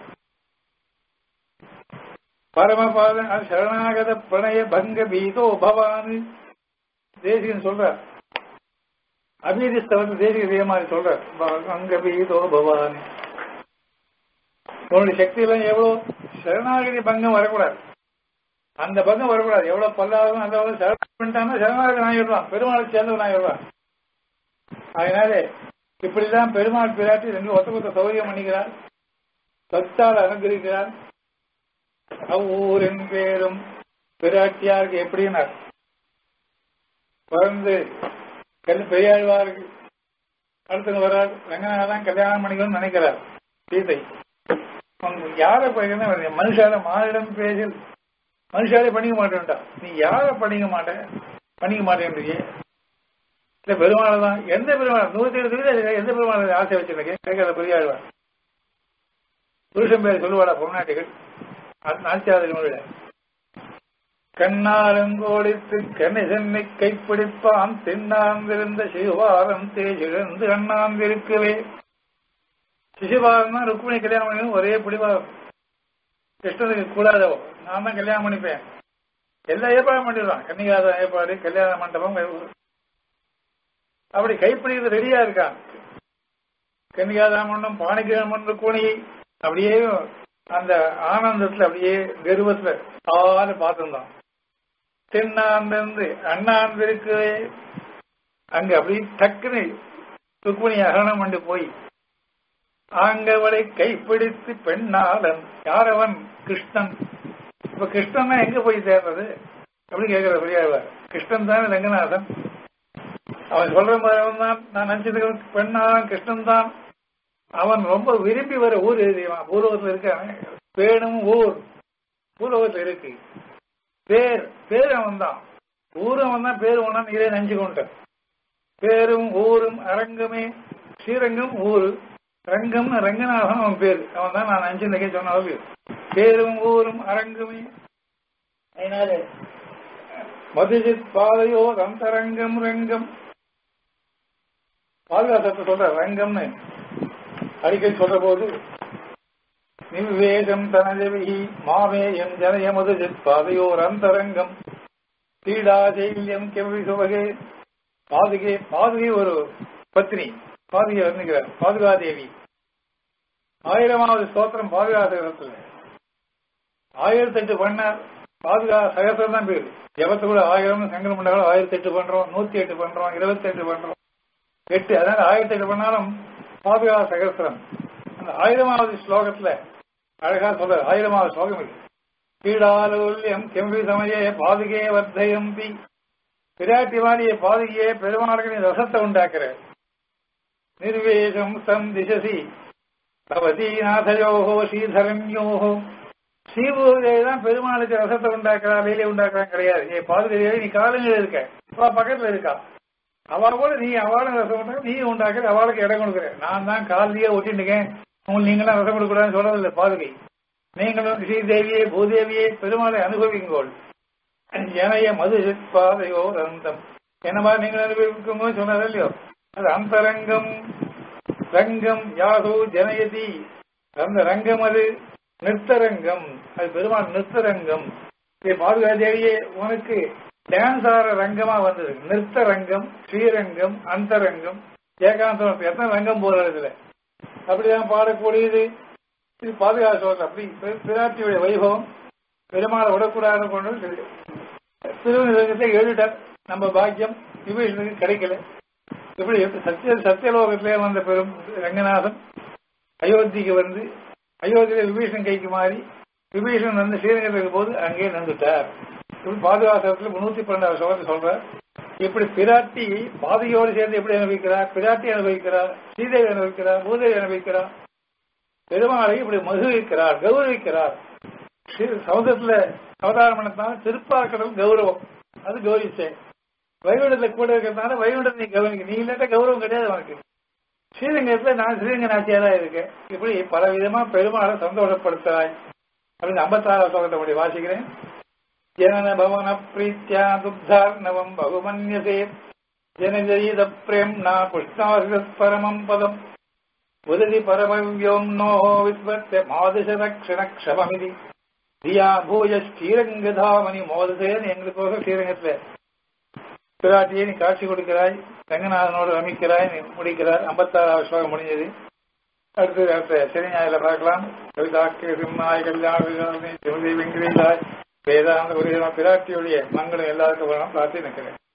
S1: பரமபாத சரணாகத பிரணய பங்க பீதோ பவான் தேசிகன் சொல்றார் அபீதி ஸ்தவத்தை தேசிக இதே மாதிரி சொல்றார் பங்க பீதோ பவான் உன்னுடைய சக்தி எல்லாம் எவ்வளவு சரணாகதி பங்கம் வரக்கூடாது அந்த பங்கம் வரக்கூடாது எவ்வளவு பல்லாகும் அந்த சரணம் பண்ணிட்டான்னா சரணாகதி ஆகிடுவான் பெருமாள் சேர்ந்தவன் ஆகிடுவான் அதனால இப்படிதான் பெருமாள் பிராட்டி ரெண்டு ஒத்த கொத்த சௌகரியம் பண்ணிக்கிறார் பக்தால் அனுகிரிக்கிறார் அவ்வூரின் பேரும் பிராட்டியாருக்கு எப்படின்னார் பிறந்து கல் பெரியாழ்வாருக்கு அடுத்து வர்றார் ரங்கநாதன் கல்யாணம் பண்ணிக்கணும்னு நினைக்கிறார் சீதை யார படிக்கணும் மனுஷால மானிடம் பேசில் மனுஷாலே பண்ணிக்க மாட்டேன்டா நீ யார பண்ணிக்க மாட்டேன் பண்ணிக்க மாட்டேன்றீங்க இல்ல பெருமாள் தான் எந்த பெருமாள் நூத்தி எழுபது எந்த பெருமாள் ஆசை வச்சிருக்கேன் கேட்காத பெரியாழ்வார் புருஷன் பேர் சொல்லுவாடா பொருநாட்டிகள் நாச்சியாதிரி கண்ணாலங்கோடித்து கண்ணை சென்னை கைப்பிடிப்பான் திண்ணாந்திருந்த சிவாரம் தேஜிழந்து அண்ணாந்திருக்கவே சிசுபாரம் தான் ருக்மிணி கல்யாணம் பண்ணி ஒரே பிடிவாதம் கிருஷ்ணனுக்கு கூடாதோ நான் தான் கல்யாணம் பண்ணிப்பேன் எல்லா ஏற்பாடும் பண்ணிடுவான் கன்னிகாத ஏற்பாடு கல்யாண மண்டபம் அப்படி கைப்பிடிக்கிறது ரெடியா இருக்கான் கன்னிகாதா மண்டபம் பாணிகிர மன்ற கோணி அப்படியே அந்த ஆனந்தத்துல அப்படியே கர்வத்துல ஆறு பார்த்துருந்தான் தென்னாந்திருந்து அண்ணாந்திருக்கு அங்க அப்படி டக்குன்னு ருக்மிணி அகரணம் பண்ணி போய் ஆங்கவளை கைப்பிடித்து பெண்ணாளன் யாரவன் கிருஷ்ணன் இப்ப கிருஷ்ணன் எங்க போய் சேர்றது அப்படின்னு கேட்கிற பெரியாழ்வார் கிருஷ்ணன் தான் ரங்கநாதன் அவன் சொல்ற மாதிரி தான் நான் நினைச்சது பெண்ணாளன் கிருஷ்ணன் தான் அவன் ரொம்ப விரும்பி வர ஊர் எழுதிவான் பூர்வத்தில் இருக்கான் பேணும் ஊர் பூர்வத்தில் இருக்கு பேர் பேர் அவன் தான் ஊர் அவன் தான் பேர் ஒன்னு இதே நெஞ்சு கொண்டான் பேரும் ஊரும் அரங்கமே ஸ்ரீரங்கம் ஊரு ரங்கம் ரங்கநாதன் அவன் பேர் அவன் தான் நான் அஞ்சு நகை சொன்ன பேர் பேரும் ஊரும் அரங்கமே அதனால மதுஜித் பாதையோ அந்தரங்கம் ரங்கம் பாதுகாசத்தை சொல்ற ரங்கம்னு அடிக்கடி சொல்ற போது நிவேகம் தனதவி மாமேயம் ஜனய மதுஜித் பாதையோர் அந்தரங்கம் பீடாஜெயில்யம் கெவி சுவகே பாதுகே பாதுகை ஒரு பத்னி பாதுகை வந்துகிறார் பாதுகாதேவி ஆயிரமாவது ஸ்தோத்திரம் பாதுகா சகசத்துல ஆயிரத்தி எட்டு பண்ணார் பாதுகா சகசம் தான் பேரு ஜபத்து கூட ஆயிரம் சங்கரம் பண்ணாலும் ஆயிரத்தி எட்டு பண்றோம் நூத்தி எட்டு பண்றோம் இருபத்தி எட்டு பண்றோம் எட்டு அதனால ஆயிரத்தி எட்டு பண்ணாலும் பாதுகா சகசிரம் அந்த ஆயிரமாவது ஸ்லோகத்துல அழகா சொல்ற ஆயிரமாவது ஸ்லோகம் இது பீடாலூல்யம் கெம்பி சமய பாதுகே வர்த்தயம்பி பிராட்டி வாடிய பாதையே பெருமாளுக்கு நீ ரசத்தை உண்டாக்குற நிர்வேஷம் சம் திசசி பவதீநாதயோகோ ஸ்ரீதரண்யோகோ ஸ்ரீபூதேவி தான் பெருமாளுக்கு ரசத்தை உண்டாக்குறா வேலையை உண்டாக்குறான் கிடையாது ஏ பாதுகாப்பு நீ காலங்கள் இருக்க அவ பக்கத்துல இருக்கா அவ கூட நீ அவளும் ரசம் உண்டாக்க நீ உண்டாக்குற அவளுக்கு இடம் கொடுக்குற நான் தான் காலையே ஒட்டிட்டுக்கேன் உங்களுக்கு நீங்களாம் ரசம் கொடுக்கூடாதுன்னு சொல்றதில்லை பாதுகை நீங்களும் ஸ்ரீதேவியே பூதேவியே பெருமாளை அனுபவிங்கோள் ஏனைய மது பாதையோ ரந்தம் என்னமா நீங்கள் அனுபவிக்கும்போது சொன்னது இல்லையோ அது அந்தரங்கம் ரங்கம் யாகு ஜனயதி அந்த ரங்கம் அது நிறுத்தரங்கம் அது பெருமாள் நிறுத்தரங்கம் பாதுகா தேவியே உனக்கு டான்ஸ் ஆடுற ரங்கமா வந்தது நிறுத்த ரங்கம் ஸ்ரீரங்கம் அந்தரங்கம் ஏகாந்தம் எத்தனை ரங்கம் போறது இதுல அப்படிதான் பாடக்கூடியது இது பாதுகாப்பு சொல்ற அப்படி பிராட்டியுடைய வைபவம் பெருமாளை விடக்கூடாதுன்னு கொண்டு திருவனந்தபுரத்தை எழுதிட்டார் நம்ம பாக்கியம் விபீஷனுக்கு கிடைக்கல இப்படி சத்திய சத்தியலோகத்திலே வந்த பெரும் ரங்கநாதன் அயோத்திக்கு வந்து அயோத்தியில விபீஷன் கைக்கு மாறி விபீஷன் வந்து ஸ்ரீரங்கத்துக்கு போது அங்கே நின்றுட்டார் இப்படி பாதுகாசத்துல முன்னூத்தி பன்னெண்டாவது சோழத்தை சொல்றார் இப்படி பிராட்டி பாதையோடு சேர்ந்து எப்படி அனுபவிக்கிறார் பிராட்டி அனுபவிக்கிறார் ஸ்ரீதேவி அனுபவிக்கிறார் பூதேவி அனுபவிக்கிறார் பெருமாளை இப்படி மகிழ்விக்கிறார் கௌரவிக்கிறார் சமுதிரத்துல அவதாரம் பண்ணத்தால திருப்பாக்கடல் கௌரவம் அது கௌரவிச்சேன் வைகுண்டத்துல கூட இருக்கிறதுனால வைகுண்டத்தை நீ கவனிக்க நீ இல்லாட்ட கௌரவம் கிடையாது உனக்கு ஸ்ரீரங்கத்துல நான் ஸ்ரீரங்க நாச்சியா தான் இருக்கேன் இப்படி பல விதமா பெருமாளை சந்தோஷப்படுத்துறாய் அப்படின்னு ஐம்பத்தாறாவது ஸ்லோகத்தை வாசிக்கிறேன் ஜனன பவன பிரீத்தியா துப்தார்ணவம் பகுமன்யசே ஜனஜயித பிரேம் நா புஷ்ணாசித பரமம் பதம் உதவி பரமவ்யோம் நோஹோ விஸ்வத்த மாதுஷரக்ஷண க்ஷமமிதி தியா பூய ஸ்ரீரங்கதாமணி மோதசேன்னு எங்களுக்கோசம் ஸ்ரீரங்கத்துல பிராட்டியை நீ காட்சி கொடுக்கிறாய் ரங்கநாதனோடு ரமிக்கிறாய் நீ முடிக்கிறார் ஐம்பத்தாறாவது ஸ்லோகம் முடிஞ்சது அடுத்து அடுத்த சரி ஞாயில பார்க்கலாம் கவிதாக்கிய சிம்மாய் கல்யாண திருமதி வெங்கடேசாய் வேதாந்த ஒரு பிராட்டியுடைய மங்களம் எல்லாருக்கும் வரணும் பிரார்த்தி நிற்கிறேன்